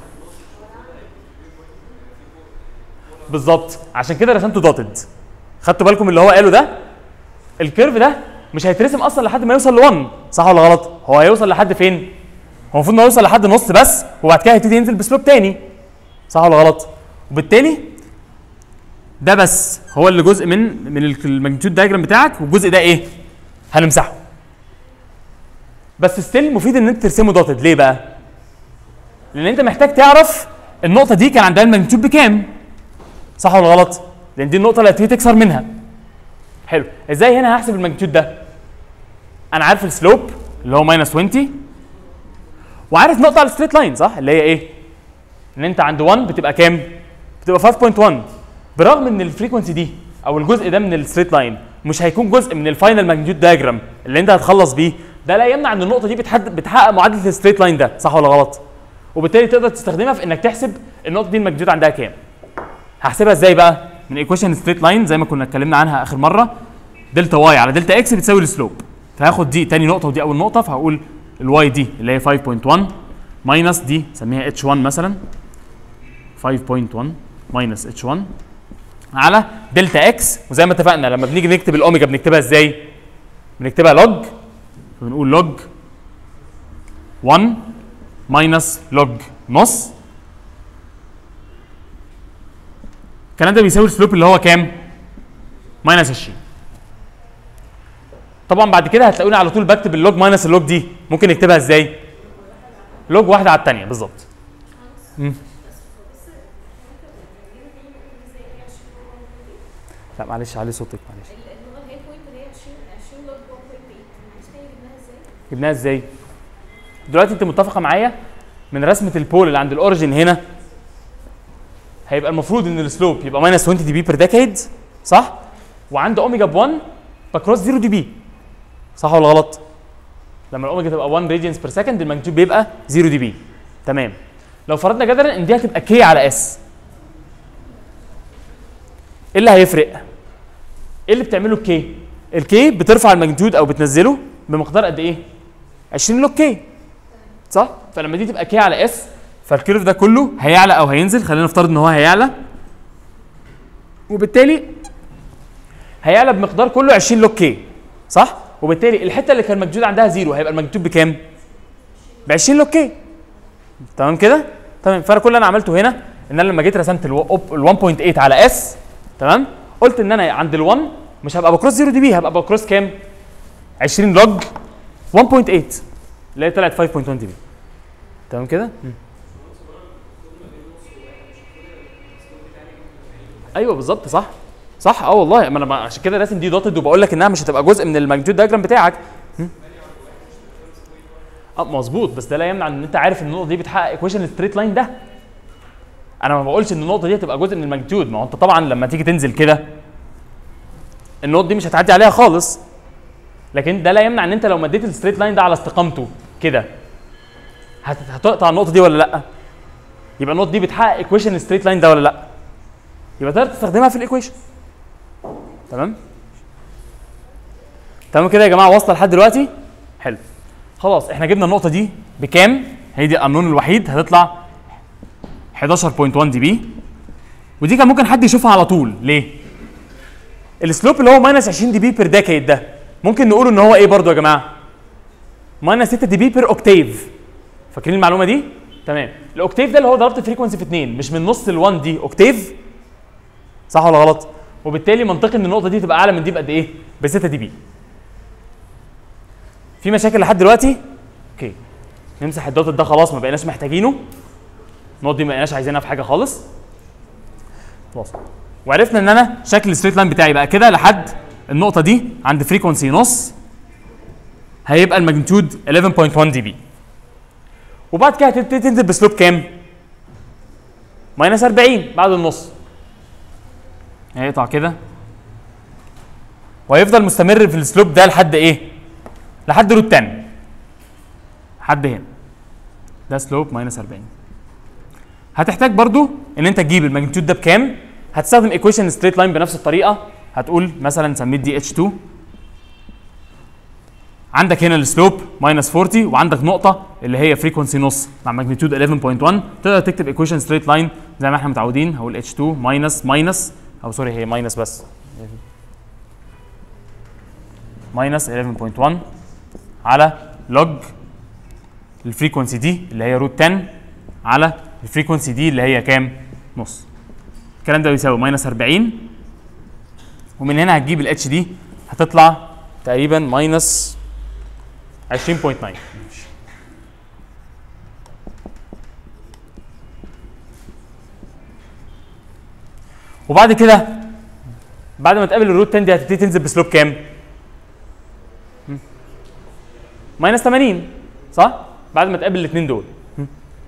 بالظبط عشان كده رسمته دوتد خدتوا بالكم اللي هو قاله ده الكيرف ده مش هيترسم اصلا لحد ما يوصل ل1 صح ولا غلط؟ هو هيوصل لحد فين؟ هو المفروض انه يوصل لحد نص بس وبعد كده هيبتدي ينزل بسلوب تاني صح ولا غلط؟ وبالتالي ده بس هو اللي جزء من من الماجنتيود دايجرام بتاعك والجزء ده ايه؟ هنمسحه بس ستيل مفيد ان انت ترسمه دوتد ليه بقى؟ لان انت محتاج تعرف النقطه دي كان عندها الماجنتيود بكام؟ صح ولا غلط؟ لان دي النقطه اللي هتبتدي تكسر منها حلو ازاي هنا هحسب الماجنتيود ده؟ انا عارف السلوب اللي هو ماينس 20 وعارف نقطه على الستريت لاين صح؟ اللي هي ايه؟ ان انت عند 1 بتبقى كام؟ بتبقى 5.1 برغم ان الفريكونسي دي او الجزء ده من الستريت لاين مش هيكون جزء من الفاينل ماجنتيود دايجرام اللي انت هتخلص بيه ده لا يمنع ان النقطه دي بتحدد بتحقق معادله الستريت لاين ده صح ولا غلط وبالتالي تقدر تستخدمها في انك تحسب النقطه دي الماجنتيود عندها كام هحسبها ازاي بقى من ايكويشن ستريت لاين زي ما كنا اتكلمنا عنها اخر مره دلتا واي على دلتا اكس بتساوي السلوب فهاخد دي تاني نقطه ودي اول نقطه فهقول الواي دي اللي هي 5.1 ماينس دي سميها اتش 1 مثلا 5.1 ماينس اتش 1 على دلتا اكس وزي ما اتفقنا لما بنيجي نكتب الاوميجا بنكتبها ازاي؟ بنكتبها لوج فبنقول لوج 1 ماينس لوج نص الكلام ده بيساوي السلوب اللي هو كام؟ ماينس 20 طبعا بعد كده هتلاقوني على طول بكتب اللوج ماينس اللوج دي ممكن نكتبها ازاي؟ لوج واحده على الثانيه بالظبط مم. لا معلش علي صوتك معلش اللي هو هي بوينت اللي هي 20 20 لوج 1.8 معلش تاني جبناها ازاي؟ جبناها ازاي؟ دلوقتي انت متفقه معايا من رسمه البول اللي عند الاوريجن هنا هيبقى المفروض ان السلوب يبقى ماينس 20 دي بي بير ديكيد صح؟ وعند اوميجا ب 1 بكروس 0 دي بي صح ولا غلط؟ لما الاوميجا تبقى 1 راديانس بير سكند الماجنتيود بيبقى 0 دي بي تمام لو فرضنا جدلا ان دي هتبقى كي على اس ايه اللي هيفرق؟ ايه اللي بتعمله الكي؟ الكي بترفع الماجنتيود او بتنزله بمقدار قد ايه؟ 20 لوج كي صح؟ فلما دي تبقى كي على اس فالكيرف ده كله هيعلى او هينزل خلينا نفترض ان هو هيعلى وبالتالي هيعلى بمقدار كله 20 لوج كي صح؟ وبالتالي الحته اللي كان الماجنتيود عندها زيرو هيبقى الماجنتيود بكام؟ ب 20 لوج كي تمام كده؟ تمام فانا كل اللي انا عملته هنا ان انا لما جيت رسمت ال 1.8 على اس تمام؟ قلت ان انا عند ال 1 مش هبقى بكروس 0 دي بي هبقى بكروس كام؟ 20 لوج 1.8 اللي هي طلعت 5.1 دي بي تمام كده؟ مم. ايوه بالظبط صح صح اه والله ما انا ما- عشان كده راسم دي دوتد وبقول لك انها مش هتبقى جزء من الماجنتيود دايجرام بتاعك مم. اه مظبوط بس ده لا يمنع ان انت عارف ان النقطه دي بتحقق ايكويشن الستريت لاين ده انا ما بقولش ان النقطه دي هتبقى جزء من الماجنتيود ما هو انت طبعا لما تيجي تنزل كده النقطه دي مش هتعدي عليها خالص لكن ده لا يمنع ان انت لو مديت الستريت لاين ده على استقامته كده هت- هتقطع النقطه دي ولا لا يبقى النقطه دي بتحقق ايكويشن الستريت لاين ده ولا لا يبقى تقدر تستخدمها في الايكويشن تمام تمام كده يا جماعه واصله لحد دلوقتي حلو خلاص احنا جبنا النقطه دي بكام هي دي القانون الوحيد هتطلع 11.1 دي بي ودي كان ممكن حد يشوفها على طول ليه السلوب اللي هو ماينس 20 دي بي بير ديكيد ده ممكن نقول ان هو ايه برضو يا جماعه ماينس 6 دي بي بير اوكتيف فاكرين المعلومه دي تمام الاوكتيف ده اللي هو ضربت فريكونسي في 2 مش من نص ال1 دي اوكتيف صح ولا غلط وبالتالي منطقي ان النقطه دي تبقى اعلى من دي بقد ايه ب 6 دي بي في مشاكل لحد دلوقتي اوكي نمسح الدوت ده خلاص ما بقيناش محتاجينه النقط دي ما بقيناش عايزينها في حاجه خالص خلاص وعرفنا ان انا شكل الستريت لاين بتاعي بقى كده لحد النقطه دي عند فريكونسي نص هيبقى الماجنتيود 11.1 دي بي وبعد كده هتبتدي تنزل بسلوب كام؟ ماينس 40 بعد النص هيقطع كده وهيفضل مستمر في السلوب ده لحد ايه؟ لحد روت 10 لحد هنا ده سلوب ماينس 40 هتحتاج برضو ان انت تجيب الماجنتيود ده بكام؟ هتستخدم ايكويشن ستريت لاين بنفس الطريقه هتقول مثلا سميه دي اتش 2 عندك هنا السلوب ماينس 40 وعندك نقطه اللي هي فريكونسي نص مع ماجنتيود 11.1 تقدر تكتب ايكويشن ستريت لاين زي ما احنا متعودين هقول اتش 2 ماينس ماينس او سوري هي ماينس بس ماينس 11.1 على لوج الفريكونسي دي اللي هي روت 10 على الفريكونسي دي اللي هي كام؟ نص الكلام ده بيساوي ماينس 40 ومن هنا هتجيب الاتش دي هتطلع تقريبا ماينس 20.9 وبعد كده بعد ما تقابل الروت 10 دي هتبتدي تنزل بسلوب كام؟ هم؟ ماينس 80 صح؟ بعد ما تقابل الاثنين دول هم؟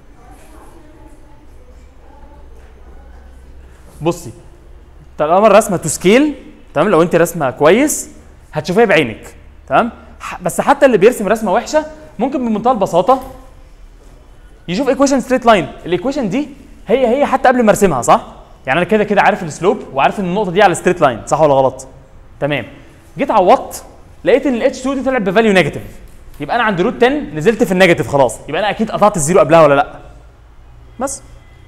بصي طالما الرسمه تو سكيل تمام لو انت رسمه كويس هتشوفيها بعينك تمام ح- بس حتى اللي بيرسم رسمه وحشه ممكن بمنتهى البساطه يشوف ايكويشن ستريت لاين الايكويشن دي هي هي حتى قبل ما ارسمها صح يعني انا كده كده عارف السلوب وعارف ان النقطه دي على ستريت لاين صح ولا غلط تمام جيت عوضت لقيت ان الاتش 2 دي طلعت بفاليو نيجاتيف يبقى انا عند روت 10 نزلت في النيجاتيف خلاص يبقى انا اكيد قطعت الزيرو قبلها ولا لا بس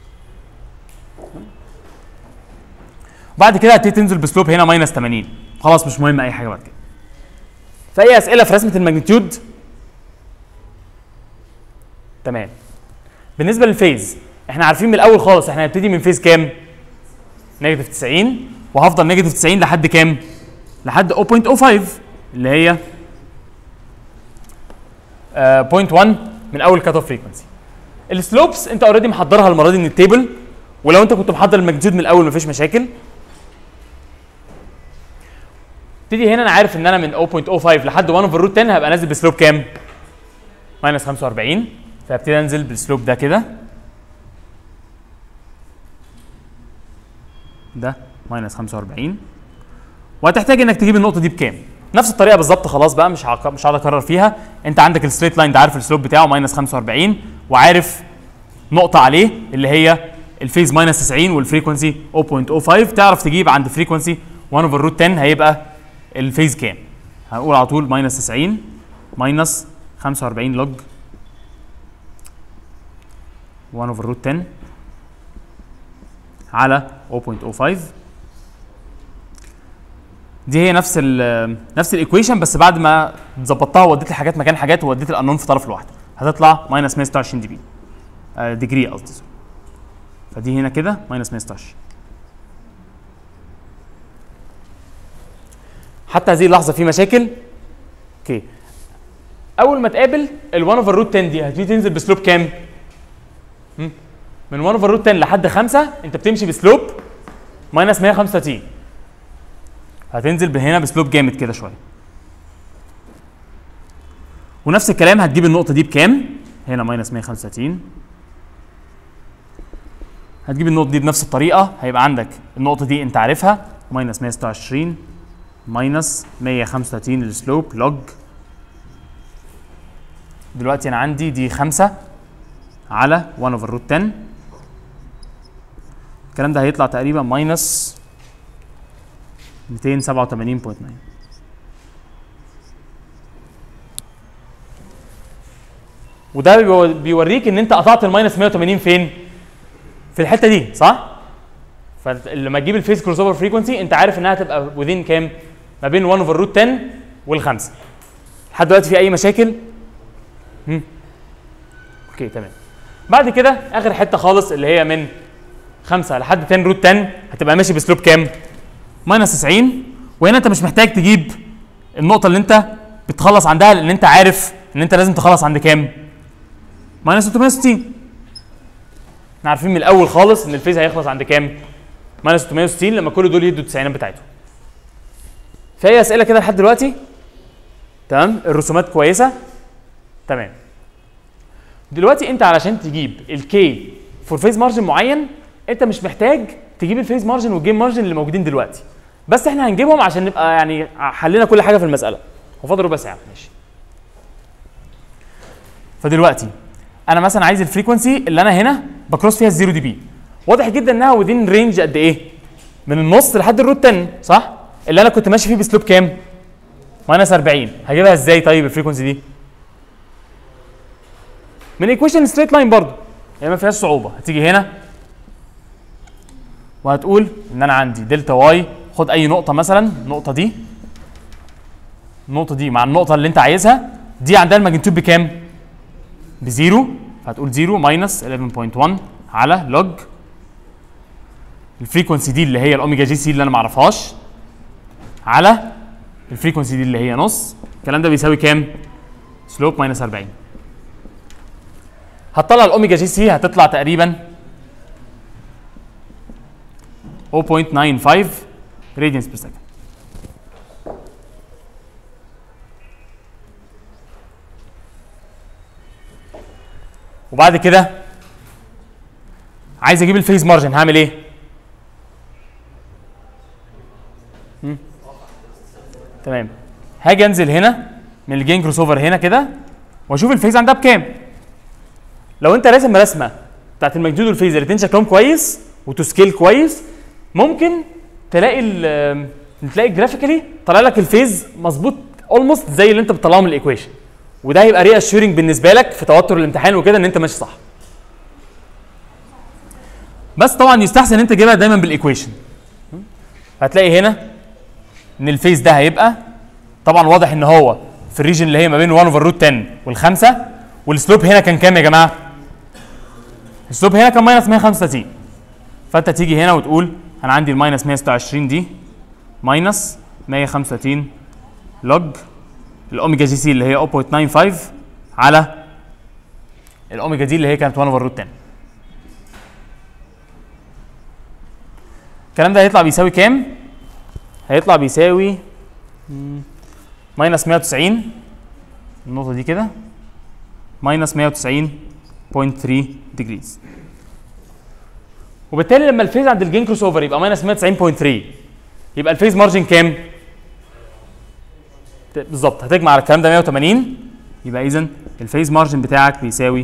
بعد كده هتبتدي تنزل بسلوب هنا ماينس 80 خلاص مش مهم اي حاجه بعد كده فاي اسئله في رسمه الماجنتيود تمام بالنسبه للفيز احنا عارفين من الاول خالص احنا هنبتدي من فيز كام نيجاتيف 90 وهفضل نيجاتيف 90 لحد كام لحد 0.05 اللي هي آه 0.1 من اول كات اوف فريكونسي السلوبس انت اوريدي محضرها المره دي من التيبل ولو انت كنت محضر الماجنتيود من الاول مفيش مشاكل ابتدي هنا انا عارف ان انا من 0.05 لحد 1 اوفر روت 10 هبقى نازل بسلوب كام؟ ماينس 45 فابتدي انزل بالسلوب ده كده ده ماينس 45 وهتحتاج انك تجيب النقطه دي بكام؟ نفس الطريقه بالظبط خلاص بقى مش هق- مش هقعد اكرر فيها انت عندك الستريت لاين ده عارف السلوب بتاعه ماينس 45 وعارف نقطه عليه اللي هي الفيز ماينس 90 والفريكونسي 0.05 تعرف تجيب عند فريكونسي 1 اوفر روت 10 هيبقى الفيز كام؟ هنقول على طول ماينس 90 ماينس 45 لوج 1 اوفر روت 10 على 0.05 دي هي نفس ال نفس الايكويشن بس بعد ما ظبطتها ووديت الحاجات مكان حاجات ووديت الانون في طرف لوحده هتطلع ماينس 126 دي بي آه ديجري قصدي سوري. فدي هنا كده ماينس 126 حتى هذه اللحظه في مشاكل اوكي اول ما تقابل ال 1 اوفر روت 10 دي هتبتدي تنزل بسلوب كام؟ هم؟ من 1 اوفر روت 10 لحد 5 انت بتمشي بسلوب ماينس 135 هتنزل هنا بسلوب جامد كده شويه ونفس الكلام هتجيب النقطه دي بكام؟ هنا ماينس 135 هتجيب النقطه دي بنفس الطريقه هيبقى عندك النقطه دي انت عارفها ماينس 126 ماينس 135 السلوب لوج دلوقتي انا عندي دي 5 على 1 اوفر روت 10 الكلام ده هيطلع تقريبا ماينس 287.9 وده بيو- بيوريك ان انت قطعت الماينس 180 فين؟ في الحته دي صح؟ فلما تجيب الفيس كروس اوفر فريكونسي انت عارف انها هتبقى وذين كام؟ ما بين 1 اوفر روت 10 والخمسه. لحد دلوقتي في اي مشاكل؟ هم؟ اوكي تمام. بعد كده اخر حته خالص اللي هي من 5 لحد 10 روت 10 هتبقى ماشي بسلوب كام؟ ماينس 90 وهنا انت مش محتاج تجيب النقطه اللي انت بتخلص عندها لان انت عارف ان انت لازم تخلص عند كام؟ ماينس 360 احنا عارفين من الاول خالص ان الفيز هيخلص عند كام؟ ماينس 360 لما كل دول يدوا التسعينات بتاعتهم. في اي اسئله كده لحد دلوقتي؟ تمام؟ الرسومات كويسه؟ تمام. دلوقتي انت علشان تجيب الكي فور فيز مارجن معين انت مش محتاج تجيب الفيز مارجن والجيم مارجن اللي موجودين دلوقتي. بس احنا هنجيبهم عشان نبقى يعني حلينا كل حاجه في المساله. هو فاضل ربع ساعه ماشي. فدلوقتي انا مثلا عايز الفريكونسي اللي انا هنا بكروس فيها الزيرو دي بي واضح جدا انها وذين رينج قد ايه من النص لحد الروت 10 صح اللي انا كنت ماشي فيه بسلوب كام ماينس 40 هجيبها ازاي طيب الفريكونسي دي من ايكويشن ستريت لاين برضه هي ما فيهاش صعوبه هتيجي هنا وهتقول ان انا عندي دلتا واي خد اي نقطه مثلا النقطه دي النقطه دي مع النقطه اللي انت عايزها دي عندها الماجنتيود بكام بزيرو فهتقول زيرو ماينس 11.1 على لوج الفريكونسي دي اللي هي الاوميجا جي سي اللي انا ما اعرفهاش على الفريكونسي دي اللي هي نص الكلام ده بيساوي كام؟ سلوب ماينس 40 هتطلع الاوميجا جي سي هتطلع تقريبا 0.95 راديانس بير سكند وبعد كده عايز اجيب الفيز مارجن هعمل ايه؟ مم. تمام هاجي انزل هنا من الجين كروس اوفر هنا كده واشوف الفيز عندها بكام لو انت راسم رسمه بتاعت الماجنتيود والفيز الاثنين شكلهم كويس وتو سكيل كويس ممكن تلاقي ال تلاقي جرافيكالي طلع لك الفيز مظبوط اولموست زي اللي انت بتطلعه من الايكويشن وده هيبقى ري اشورنج بالنسبه لك في توتر الامتحان وكده ان انت ماشي صح بس طبعا يستحسن ان انت تجيبها دايما بالايكويشن هتلاقي هنا ان الفيس ده هيبقى طبعا واضح ان هو في الريجن اللي هي ما بين 1 اوفر روت 10 والخمسه والسلوب هنا كان كام يا جماعه؟ السلوب هنا كان ماينس 135 فانت تيجي هنا وتقول انا عندي الماينس 126 دي ماينس 135 لوج الاوميجا جي سي اللي هي 0.95 على الاوميجا دي اللي هي كانت 1 اوفر روت 10 الكلام ده هيطلع بيساوي كام؟ هيطلع بيساوي مم، ماينس 190 النقطة دي كده ماينس 190.3 ديجريز وبالتالي لما الفيز عند الجين كروس اوفر يبقى ماينس 190.3 يبقى الفيز مارجن كام؟ ت- بالظبط هتجمع على الكلام ده 180 يبقى اذا الفيز مارجن بتاعك بيساوي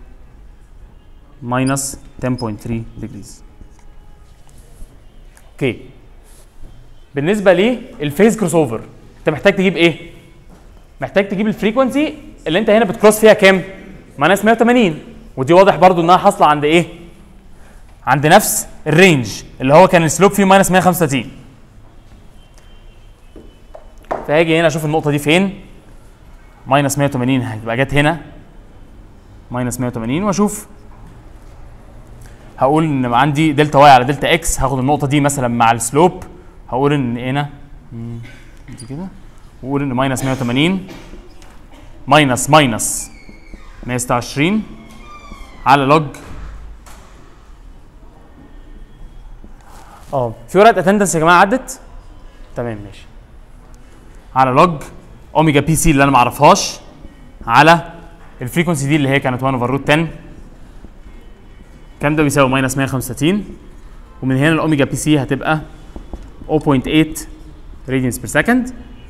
ماينس 10.3 ديجريز اوكي بالنسبه للفيز كروس اوفر انت محتاج تجيب ايه؟ محتاج تجيب الفريكونسي اللي انت هنا بتكروس فيها كام؟ ماينس 180 ودي واضح برضو انها حاصله عند ايه؟ عند نفس الرينج اللي هو كان السلوب فيه ماينس 135 فهاجي هنا اشوف النقطه دي فين ماينس 180 هتبقى جت هنا ماينس 180 واشوف هقول ان عندي دلتا واي على دلتا اكس هاخد النقطه دي مثلا مع السلوب هقول ان هنا مم، دي كده واقول ان ماينس 180 ماينس ماينس 126 على لوج اه في ورقه اتندنس يا جماعه عدت تمام ماشي على لوج اوميجا بي سي اللي انا ما اعرفهاش على الفريكونسي دي اللي هي كانت 1 اوفر روت 10 الكلام ده بيساوي ماينس 135 ومن هنا الاوميجا بي سي هتبقى 0.8 راديانس بير سكند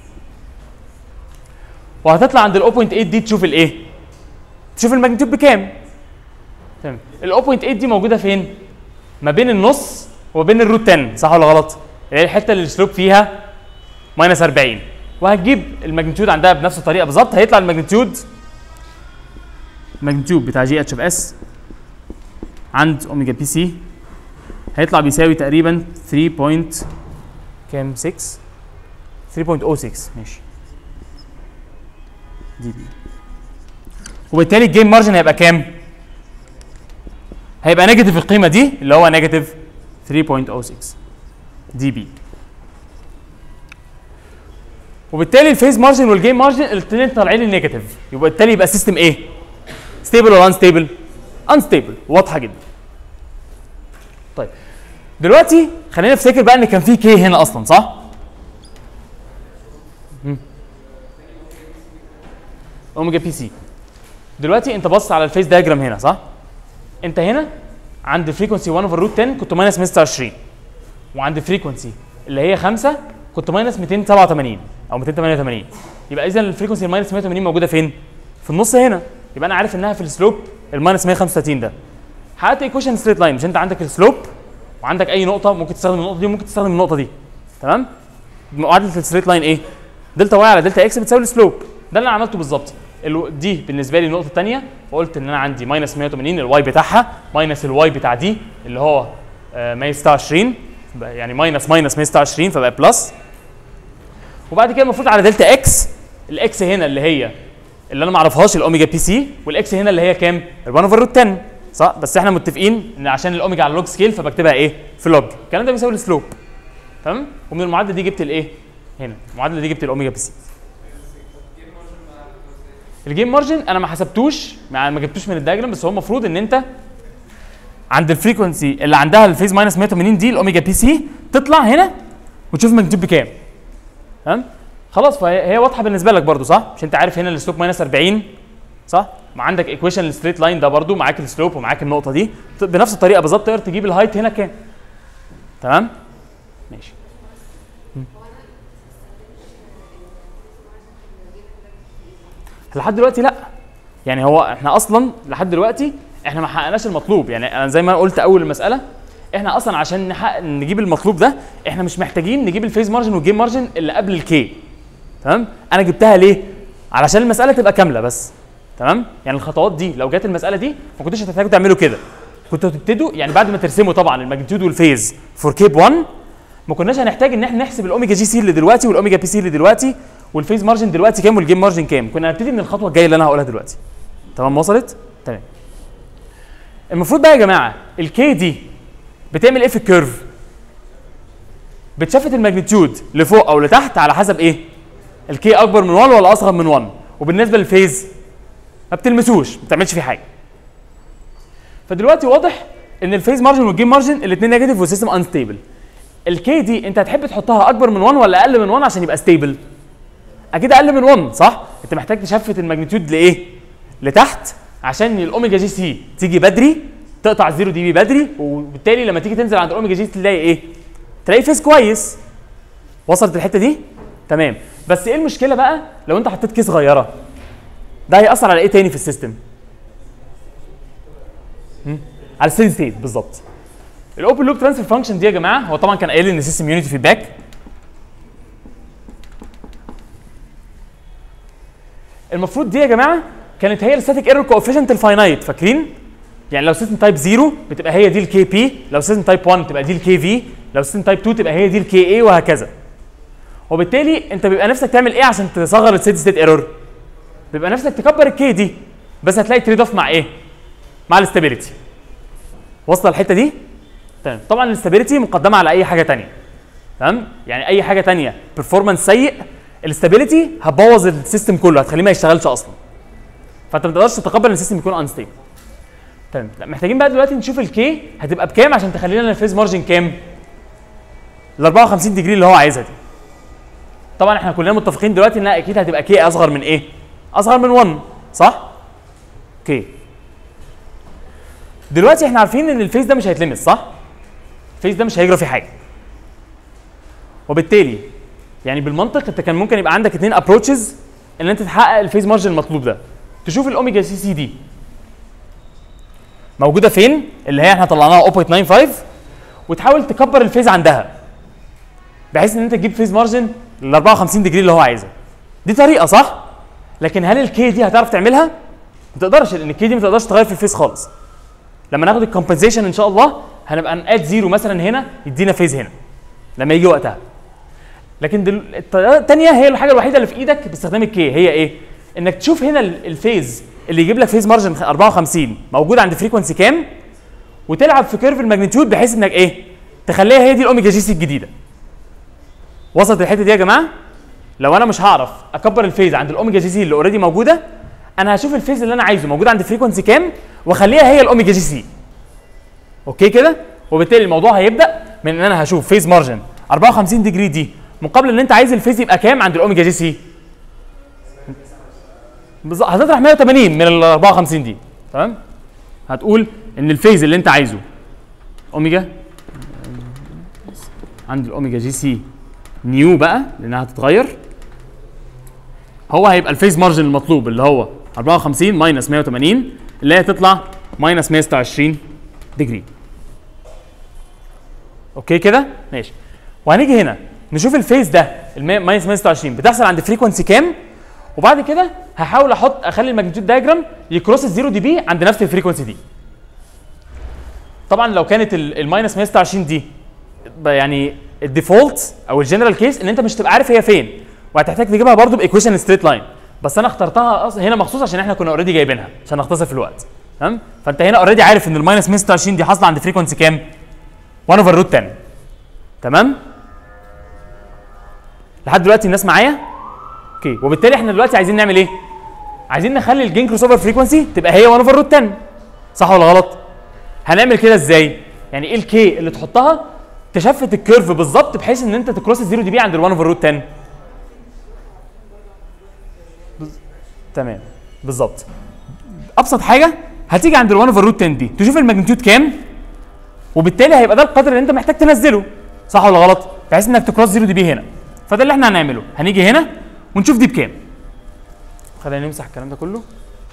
وهتطلع عند ال 0.8 دي تشوف الايه؟ تشوف الماجنتيود بكام؟ تمام ال 0.8 دي موجوده فين؟ ما بين النص وما بين الروت 10 صح ولا غلط؟ اللي هي الحته اللي السلوب فيها ماينس 40 وهتجيب الماجنتيود عندها بنفس الطريقه بالظبط هيطلع الماجنتيود الماجنتيود بتاع جي اتش اف اس عند اوميجا بي سي هيطلع بيساوي تقريبا 3 بوينت كام 6 3.06 ماشي دي بي وبالتالي الجيم مارجن هيبقى كام؟ هيبقى نيجاتيف القيمه دي اللي هو نيجاتيف 3.06 دي بي وبالتالي الفيز مارجن والجيم مارجن الاثنين طالعين لي نيجاتيف يبقى بالتالي يبقى السيستم ايه؟ ستيبل ولا انستيبل؟ انستيبل واضحه جدا طيب دلوقتي خلينا نفتكر بقى ان كان في كي هنا اصلا صح؟ مم. اوميجا بي سي دلوقتي انت بص على الفيس دايجرام هنا صح؟ انت هنا عند فريكونسي 1 اوفر روت 10 كنت ماينس 126 وعند فريكونسي اللي هي 5 كنت ماينس 287 او 288 يبقى اذا الفريكونسي الماينس 180 موجوده فين؟ في النص هنا يبقى انا عارف انها في السلوب الماينس 135 ده حققت ايكويشن ستريت لاين مش انت عندك السلوب وعندك اي نقطه ممكن تستخدم النقطه دي وممكن تستخدم النقطه دي تمام معادله الستريت لاين ايه دلتا واي على دلتا اكس بتساوي السلوب ده اللي انا عملته بالظبط ال- دي بالنسبه لي النقطه الثانيه وقلت ان انا عندي ماينس 180 الواي بتاعها ماينس الواي بتاع دي اللي هو آه، 126 بقى يعني ماينس ماينس 126 فبقى بلس وبعد كده المفروض على دلتا اكس الاكس هنا اللي هي اللي انا ما اعرفهاش الاوميجا بي سي والاكس هنا اللي هي كام؟ ال 1 اوفر روت 10 صح بس احنا متفقين ان عشان الاوميجا على لوج سكيل فبكتبها ايه؟ في لوج الكلام ده بيساوي السلوب تمام؟ ومن المعادله دي جبت الايه؟ هنا المعادله دي جبت الاوميجا بي سي الجيم مارجن انا ما حسبتوش ما ما جبتوش من الدايجرام بس هو المفروض ان انت عند الفريكونسي اللي عندها الفيز ماينس 180 دي الاوميجا بي سي تطلع هنا وتشوف الماجنتيود بكام تمام خلاص فهي هي واضحه بالنسبه لك برضو صح مش انت عارف هنا السلوب ماينس 40 صح ما عندك ايكويشن الستريت لاين ده برضو معاك السلوب ومعاك النقطه دي ت- بنفس الطريقه بالظبط تقدر تجيب الهايت هنا كام تمام ماشي مم. لحد دلوقتي لا يعني هو احنا اصلا لحد دلوقتي احنا ما حققناش المطلوب يعني انا زي ما قلت اول المساله احنا اصلا عشان نحقق نجيب المطلوب ده احنا مش محتاجين نجيب الفيز مارجن والجيم مارجن اللي قبل الكي تمام انا جبتها ليه علشان المساله تبقى كامله بس تمام يعني الخطوات دي لو جت المساله دي ما كنتوش هتحتاجوا تعملوا كده كنتوا تبتدوا يعني بعد ما ترسموا طبعا الماجنتيود والفيز فور كيب 1 ما كناش هنحتاج ان احنا نحسب الاوميجا جي سي اللي دلوقتي والاوميجا بي سي اللي دلوقتي والفيز مارجن دلوقتي كام والجيم مارجن كام كنا هنبتدي من الخطوه الجايه اللي انا هقولها دلوقتي تمام وصلت تمام المفروض بقى يا جماعه الكي دي بتعمل ايه في الكيرف بتشفت الماجنتيود لفوق او لتحت على حسب ايه الكي اكبر من 1 ولا اصغر من 1 وبالنسبه للفيز ما بتلمسوش ما بتعملش فيه حاجه فدلوقتي واضح ان الفيز مارجن والجيم مارجن الاثنين نيجاتيف والسيستم انستيبل الكي دي انت هتحب تحطها اكبر من 1 ولا اقل من 1 عشان يبقى ستيبل اكيد اقل من 1 صح انت محتاج تشفت الماجنتيود لايه لتحت عشان الاوميجا جي سي تيجي بدري تقطع الزيرو دي بي بدري وبالتالي لما تيجي تنزل عند الاوميجا جي تلاقي ايه تلاقي فيز كويس وصلت الحته دي تمام بس ايه المشكله بقى لو انت حطيت كيس صغيره ده هيأثر على ايه تاني في السيستم هم؟ على الستيدي ستيت بالظبط الاوبن لوب ترانسفير فانكشن دي يا جماعه هو طبعا كان قايل ان سيستم يونيتي فيدباك المفروض دي يا جماعه كانت هي الستاتيك ايرور كوفيشنت الفاينايت فاكرين يعني لو سيستم تايب 0 بتبقى هي دي الكي بي لو سيستم تايب 1 تبقى دي الكي في لو سيستم تايب 2 تبقى هي دي الكي اي وهكذا وبالتالي انت بيبقى نفسك تعمل ايه عشان تصغر الستيدي ستيت ايرور بيبقى نفسك تكبر الكي دي بس هتلاقي تريد اوف مع ايه مع الاستابيليتي واصله الحته دي تمام طبعا الاستابيليتي مقدمه على اي حاجه تانية تمام يعني اي حاجه تانية performance سيء الاستابيليتي هتبوظ السيستم كله هتخليه ما يشتغلش اصلا فانت ما تقدرش تتقبل ان السيستم يكون انستيبل تمام لا محتاجين بقى دلوقتي نشوف الكي هتبقى بكام عشان تخلي لنا الفيز مارجن كام ال 54 ديجري اللي هو عايزها دي طبعا احنا كلنا متفقين دلوقتي انها اكيد هتبقى كي اصغر من ايه اصغر من 1 صح اوكي دلوقتي احنا عارفين ان الفيز ده مش هيتلمس صح الفيز ده مش هيجرى فيه حاجه وبالتالي يعني بالمنطق انت كان ممكن يبقى عندك اثنين ابروتشز ان انت تحقق الفيز مارجن المطلوب ده تشوف الاوميجا سي سي دي موجوده فين اللي هي احنا طلعناها 0.95 وتحاول تكبر الفيز عندها بحيث ان انت تجيب فيز مارجن لل 54 ديجري اللي هو عايزها دي طريقه صح لكن هل الكي دي هتعرف تعملها ما تقدرش لان الكي دي ما تقدرش تغير في الفيز خالص لما ناخد الكومبنسيشن ان شاء الله هنبقى ناد زيرو مثلا هنا يدينا فيز هنا لما يجي وقتها لكن دل... الطريقه الثانيه هي الحاجه الوحيده اللي في ايدك باستخدام الكي هي ايه انك تشوف هنا ال- الفيز اللي يجيب لك فيز مارجن 54 موجود عند فريكونسي كام وتلعب في كيرف الماجنتيود بحيث انك ايه تخليها هي دي الاوميجا جي سي الجديده وصلت الحته دي يا جماعه لو انا مش هعرف اكبر الفيز عند الاوميجا جي سي اللي اوريدي موجوده انا هشوف الفيز اللي انا عايزه موجود عند فريكونسي كام واخليها هي الاوميجا جي سي اوكي كده وبالتالي الموضوع هيبدا من ان انا هشوف فيز مارجن 54 ديجري دي مقابل ان انت عايز الفيز يبقى كام عند الاوميجا جي سي بالظبط هتطرح 180 من ال 54 دي تمام هتقول ان الفيز اللي انت عايزه اوميجا عند الاوميجا جي سي نيو بقى لانها هتتغير هو هيبقى الفيز مارجن المطلوب اللي هو 54 ماينس 180 اللي هي تطلع ماينس 126 ديجري اوكي كده ماشي وهنيجي هنا نشوف الفيز ده الماينس 126 بتحصل عند فريكونسي كام وبعد كده هحاول احط اخلي الماجنتيود دايجرام يكروس الزيرو دي بي عند نفس الفريكونسي دي طبعا لو كانت ال- الماينس 126 دي ب- يعني الديفولت او الجنرال كيس ان انت مش تبقى عارف هي فين وهتحتاج تجيبها برضو بايكويشن ستريت لاين بس انا اخترتها أص- هنا مخصوص عشان احنا كنا اوريدي جايبينها عشان نختصر في الوقت تمام فانت هنا اوريدي عارف ان الماينس 126 دي حاصله عند فريكونسي كام 1 اوفر روت 10 تمام لحد دلوقتي الناس معايا اوكي وبالتالي احنا دلوقتي عايزين نعمل ايه عايزين نخلي الجين كروس اوفر فريكونسي تبقى هي 1 اوفر روت 10 صح ولا غلط هنعمل كده ازاي يعني ايه الكي اللي تحطها تشفت الكيرف بالظبط بحيث ان انت تكروس الزيرو دي بي عند ال 1 اوفر روت 10 بز- تمام بالظبط ابسط حاجه هتيجي عند ال 1 اوفر روت 10 دي تشوف الماجنتيود كام وبالتالي هيبقى ده القدر اللي انت محتاج تنزله صح ولا غلط بحيث انك تكروس زيرو دي بي هنا فده اللي احنا هنعمله هنيجي هنا ونشوف دي بكام خلينا نمسح الكلام ده كله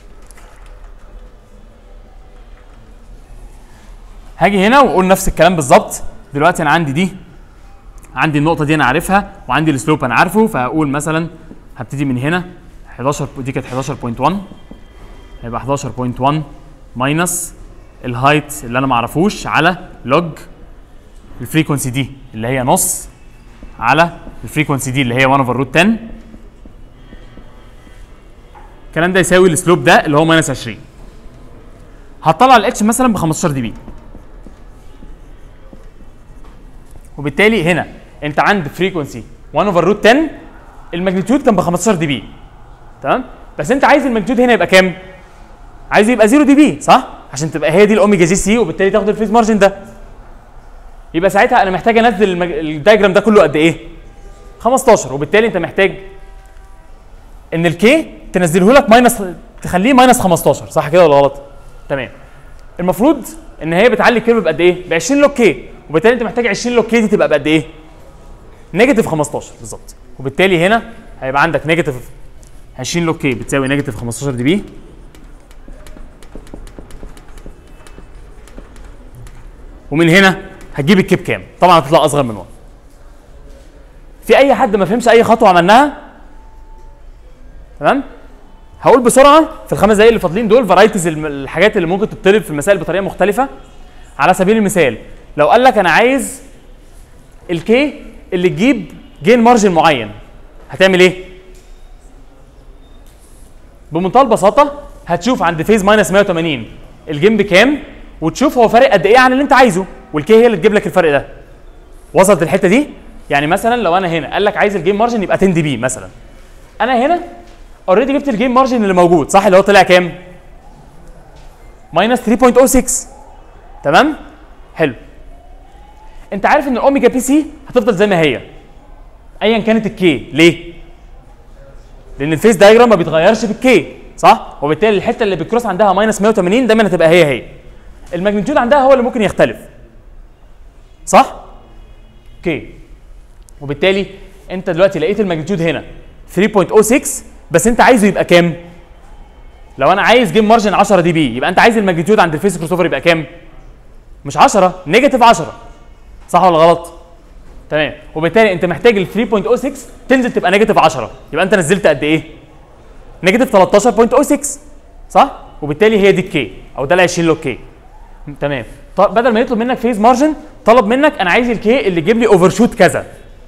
هاجي هنا واقول نفس الكلام بالظبط دلوقتي انا عندي دي عندي النقطه دي انا عارفها وعندي السلوب انا عارفه فهقول مثلا هبتدي من هنا 11 دي كانت 11.1 هيبقى 11.1 ماينس الهايت اللي انا ما اعرفوش على لوج الفريكونسي دي اللي هي نص على الفريكونسي دي اللي هي 1 اوفر روت 10 الكلام ده يساوي السلوب ده اللي هو ماينس 20 هتطلع الاتش مثلا ب 15 دي بي وبالتالي هنا انت عند فريكونسي 1 اوفر روت 10 الماجنتيود كان ب 15 دي بي تمام بس انت عايز الماجنتيود هنا يبقى كام؟ عايز يبقى 0 دي بي صح؟ عشان تبقى هي دي الاوميجا جي سي وبالتالي تاخد الفيز مارجن ده يبقى ساعتها انا محتاج انزل المج... الدايجرام ده كله قد ايه؟ 15 وبالتالي انت محتاج ان الكي تنزله لك ماينس تخليه ماينس 15 صح كده ولا غلط؟ تمام المفروض ان هي بتعلي الكيرف بقد ايه؟ ب 20 لوك كي وبالتالي انت محتاج 20 لوك كي دي تبقى بقد ايه؟ نيجاتيف 15 بالظبط وبالتالي هنا هيبقى عندك نيجاتيف 20 لوك كي بتساوي نيجاتيف 15 دي بي ومن هنا هتجيب الكيب كام؟ طبعا هتطلع اصغر من 1 في اي حد ما فهمش اي خطوه عملناها تمام هقول بسرعه في الخمس دقايق اللي فاضلين دول فرايتيز الحاجات اللي ممكن تطلب في المسائل بطريقه مختلفه على سبيل المثال لو قال لك انا عايز الكي اللي تجيب جين مارجن معين هتعمل ايه؟ بمنتهى البساطه هتشوف عند فيز ماينس 180 الجيم بكام وتشوف هو فارق قد ايه عن اللي انت عايزه والكي هي اللي تجيب لك الفرق ده وصلت الحته دي يعني مثلا لو انا هنا قال لك عايز الجيم مارجن يبقى 10 دي بي مثلا انا هنا اوريدي جبت الجيم مارجن اللي موجود صح اللي هو طلع كام ماينس 3.06 تمام حلو انت عارف ان الاوميجا بي سي هتفضل زي ما هي ايا كانت الكي ليه لان الفيس دايجرام ما بيتغيرش بالكي صح وبالتالي الحته اللي بتكروس عندها ماينس 180 دايما هتبقى هي هي الماجنتيود عندها هو اللي ممكن يختلف صح اوكي وبالتالي انت دلوقتي لقيت الماجنتيود هنا 3.06 بس انت عايزه يبقى كام لو انا عايز جيم مارجن 10 دي بي يبقى انت عايز الماجنتيود عند الفيس كروس اوفر يبقى كام مش 10 نيجاتيف 10 صح ولا غلط تمام وبالتالي انت محتاج ال 3.06 تنزل تبقى نيجاتيف 10 يبقى انت نزلت قد ايه نيجاتيف 13.06 صح وبالتالي هي دي الكي او ده ال 20 لو كي تمام طب بدل ما يطلب منك فيز مارجن طلب منك انا عايز الكي اللي يجيب لي اوفر شوت كذا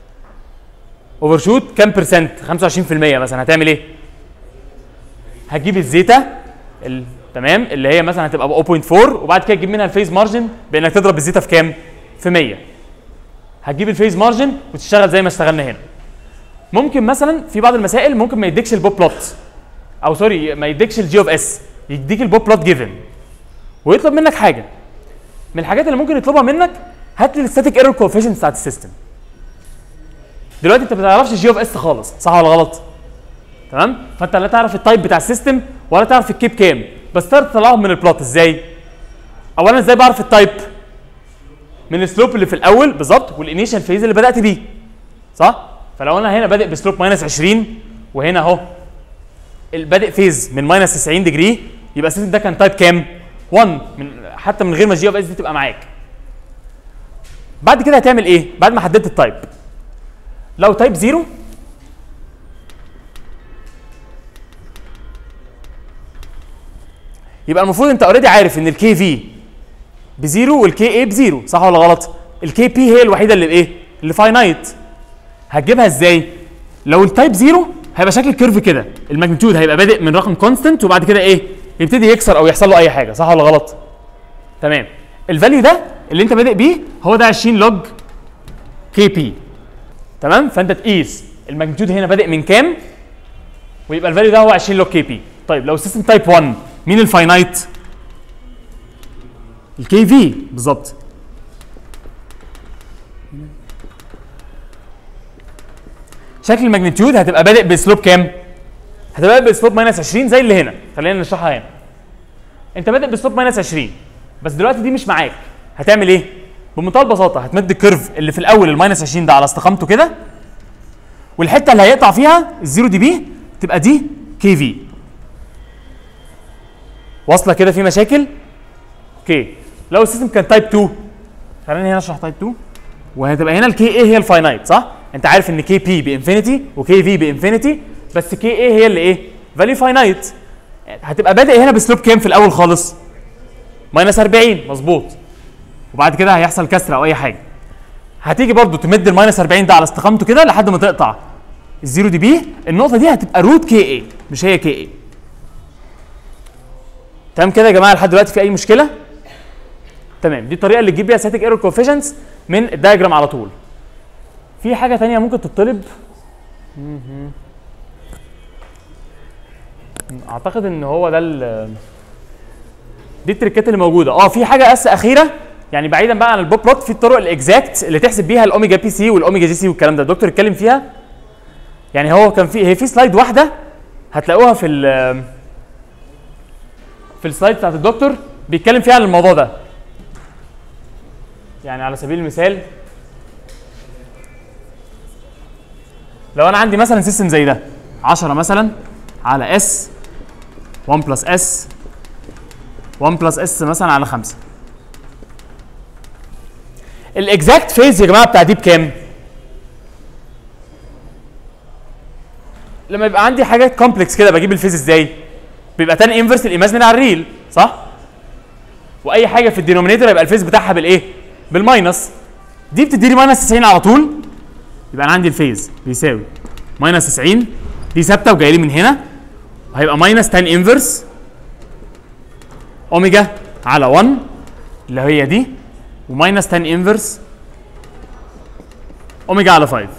اوفر شوت كام برسنت 25% مثلا هتعمل ايه هتجيب الزيتا ال... تمام اللي هي مثلا هتبقى ب 0.4 وبعد كده تجيب منها الفيز مارجن بانك تضرب الزيتا في كام في 100 هتجيب الفيز مارجن وتشتغل زي ما اشتغلنا هنا ممكن مثلا في بعض المسائل ممكن ما يديكش البوب بلوت او سوري ما يديكش الجي اوف اس يديك البوب بلوت جيفن ويطلب منك حاجه من الحاجات اللي ممكن يطلبها منك هات لي الستاتيك ايرور كوفيشنت بتاعت السيستم دلوقتي انت ما تعرفش الجي اوف اس خالص صح ولا غلط تمام فانت لا تعرف التايب بتاع السيستم ولا تعرف الكيب كام بس تقدر تطلعهم من البلوت ازاي اولا ازاي بعرف التايب من السلوب اللي في الاول بالظبط والانيشال فيز اللي بدات بيه صح فلو انا هنا بادئ بسلوب ماينس 20 وهنا اهو البادئ فيز من ماينس 90 ديجري يبقى السيستم ده كان تايب كام 1 من حتى من غير ما الجي اوف اس دي تبقى معاك بعد كده هتعمل ايه بعد ما حددت التايب لو تايب 0 يبقى المفروض انت اوريدي عارف ان الكي في بزيرو والكي اي بزيرو صح ولا غلط؟ الكي بي هي الوحيده اللي ايه؟ اللي فاينايت هتجيبها ازاي؟ لو التايب زيرو هيبقى شكل الكيرف كده الماجنتيود هيبقى بادئ من رقم كونستنت وبعد كده ايه؟ يبتدي يكسر او يحصل له اي حاجه صح ولا غلط؟ تمام الفاليو ده اللي انت بادئ بيه هو ده 20 لوج كي بي تمام فانت تقيس الماجنتيود هنا بادئ من كام ويبقى الفاليو ده هو 20 لوج كي بي طيب لو السيستم تايب 1 مين الفاينايت؟ الكي في بالظبط شكل الماجنتيود هتبقى بادئ بسلوب كام؟ هتبقى بادئ بسلوب ماينس 20 زي اللي هنا خلينا نشرحها هنا انت بادئ بسلوب ماينس 20 بس دلوقتي دي مش معاك هتعمل ايه؟ بمنتهى البساطه هتمد الكيرف اللي في الاول الماينس 20 ده على استقامته كده والحته اللي هيقطع فيها الزيرو دي بي تبقى دي كي في واصله كده في مشاكل اوكي لو السيستم كان تايب 2 خلينا هنا اشرح تايب 2 وهتبقى هنا الكي اي هي الفاينايت صح؟ انت عارف ان كي بي بانفينيتي وكي في بانفينيتي بس كي اي هي اللي ايه؟ فاليو فاينايت هتبقى بادئ هنا بسلوب كام في الاول خالص ماينس 40 مظبوط وبعد كده هيحصل كسر او اي حاجه هتيجي برضو تمد الماينس 40 ده على استقامته كده لحد ما تقطع الزيرو دي بي النقطه دي هتبقى روت كي اي مش هي كي اي تمام كده يا جماعه لحد دلوقتي في اي مشكله تمام دي الطريقه اللي تجيب بيها ستاتيك ايرور كوفيشنتس من الدايجرام على طول في حاجه تانية ممكن تطلب مهم. اعتقد ان هو ده ال- دي التريكات اللي موجوده اه في حاجه بس اخيره يعني بعيدا بقى عن البوب بلوت في الطرق الاكزاكت اللي تحسب بيها الاوميجا بي سي والاوميجا جي سي والكلام ده الدكتور اتكلم فيها يعني هو كان في هي في سلايد واحده هتلاقوها في ال في السلايد بتاعت الدكتور بيتكلم فيها عن الموضوع ده يعني على سبيل المثال لو انا عندي مثلا سيستم زي ده 10 مثلا على اس 1 بلس اس 1 بلس اس مثلا على 5 الاكزاكت فيز يا جماعه بتاع دي بكام؟ لما يبقى عندي حاجات كومبلكس كده بجيب الفيز ازاي؟ بيبقى تاني انفرس الايماجينري على الريل صح؟ واي حاجه في الدينومينيتور يبقى الفيز بتاعها بالايه؟ بالماينس دي بتديني ماينس 90 على طول يبقى انا عندي الفيز بيساوي ماينس 90 دي ثابته وجايه لي من هنا وهيبقى ماينس تان انفرس اوميجا على 1 اللي هي دي وماينس تان انفرس اوميجا على 5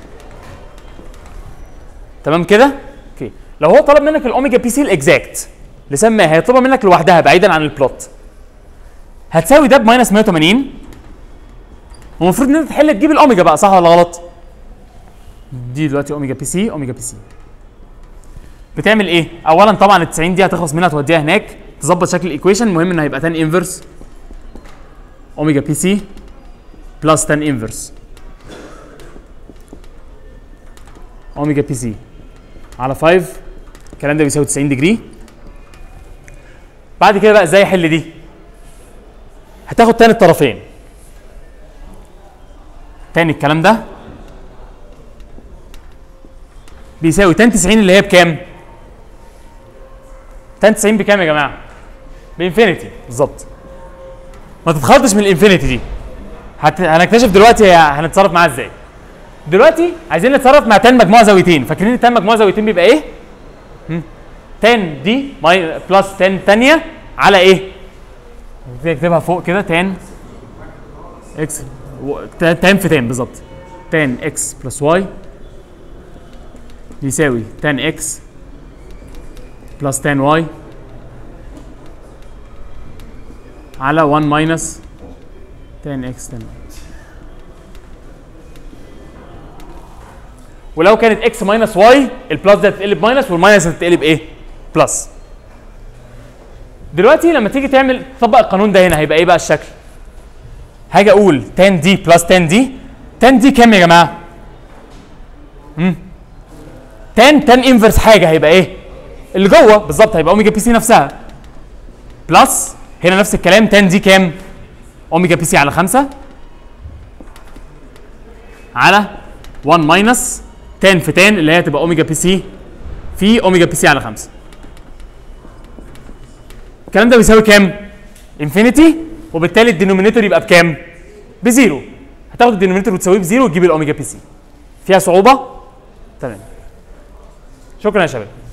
تمام كده؟ اوكي لو هو طلب منك الاوميجا بي سي الاكزاكت لسان ما هيطلبها منك لوحدها بعيدا عن البلوت هتساوي ده بماينس 180 والمفروض ان انت تحل تجيب الاوميجا بقى صح ولا غلط؟ دي دلوقتي اوميجا بي سي اوميجا بي سي بتعمل ايه؟ اولا طبعا ال 90 دي هتخلص منها توديها هناك تظبط شكل الايكويشن المهم ان هيبقى تان انفرس اوميجا بي سي بلس تان انفرس اوميجا بي سي على 5 الكلام ده بيساوي 90 ديجري بعد كده بقى ازاي احل دي؟ هتاخد تاني الطرفين تاني الكلام ده بيساوي تان 90 اللي هي بكام؟ تان 90 بكام يا جماعه؟ بانفينيتي بالظبط ما تتخضش من الانفينيتي دي هت... هنكتشف دلوقتي هي- هنتصرف معاها ازاي دلوقتي عايزين نتصرف مع تان مجموعه زاويتين فاكرين التان مجموعه زاويتين بيبقى ايه؟ هم؟ تان دي ماي بلس تان تانية على ايه؟ نكتبها فوق كده تان اكس و- تا- تان في تان بالظبط تان اكس بلس واي يساوي تان اكس بلس تان واي على 1 ماينس تان اكس تان واي ولو كانت اكس ماينس واي البلس ده هتتقلب ماينس والماينس هتتقلب ايه؟ بلس دلوقتي لما تيجي تعمل تطبق القانون ده هنا هيبقى ايه بقى الشكل؟ هاجي اقول تان دي بلس تان دي تان دي كام يا جماعه؟ امم تان تان انفرس حاجه هيبقى ايه؟ اللي جوه بالظبط هيبقى اوميجا بي سي نفسها بلس هنا نفس الكلام تان دي كام؟ اوميجا بي سي على 5 على 1 ماينس تان في تان اللي هي تبقى اوميجا بي سي في اوميجا بي سي على 5 الكلام ده بيساوي كام؟ انفينيتي وبالتالي الدينومينيتور يبقى بكام؟ بزيرو هتاخد الدينومينيتور وتساويه بزيرو وتجيب الاوميجا بي سي فيها صعوبه؟ تمام شكرا يا شباب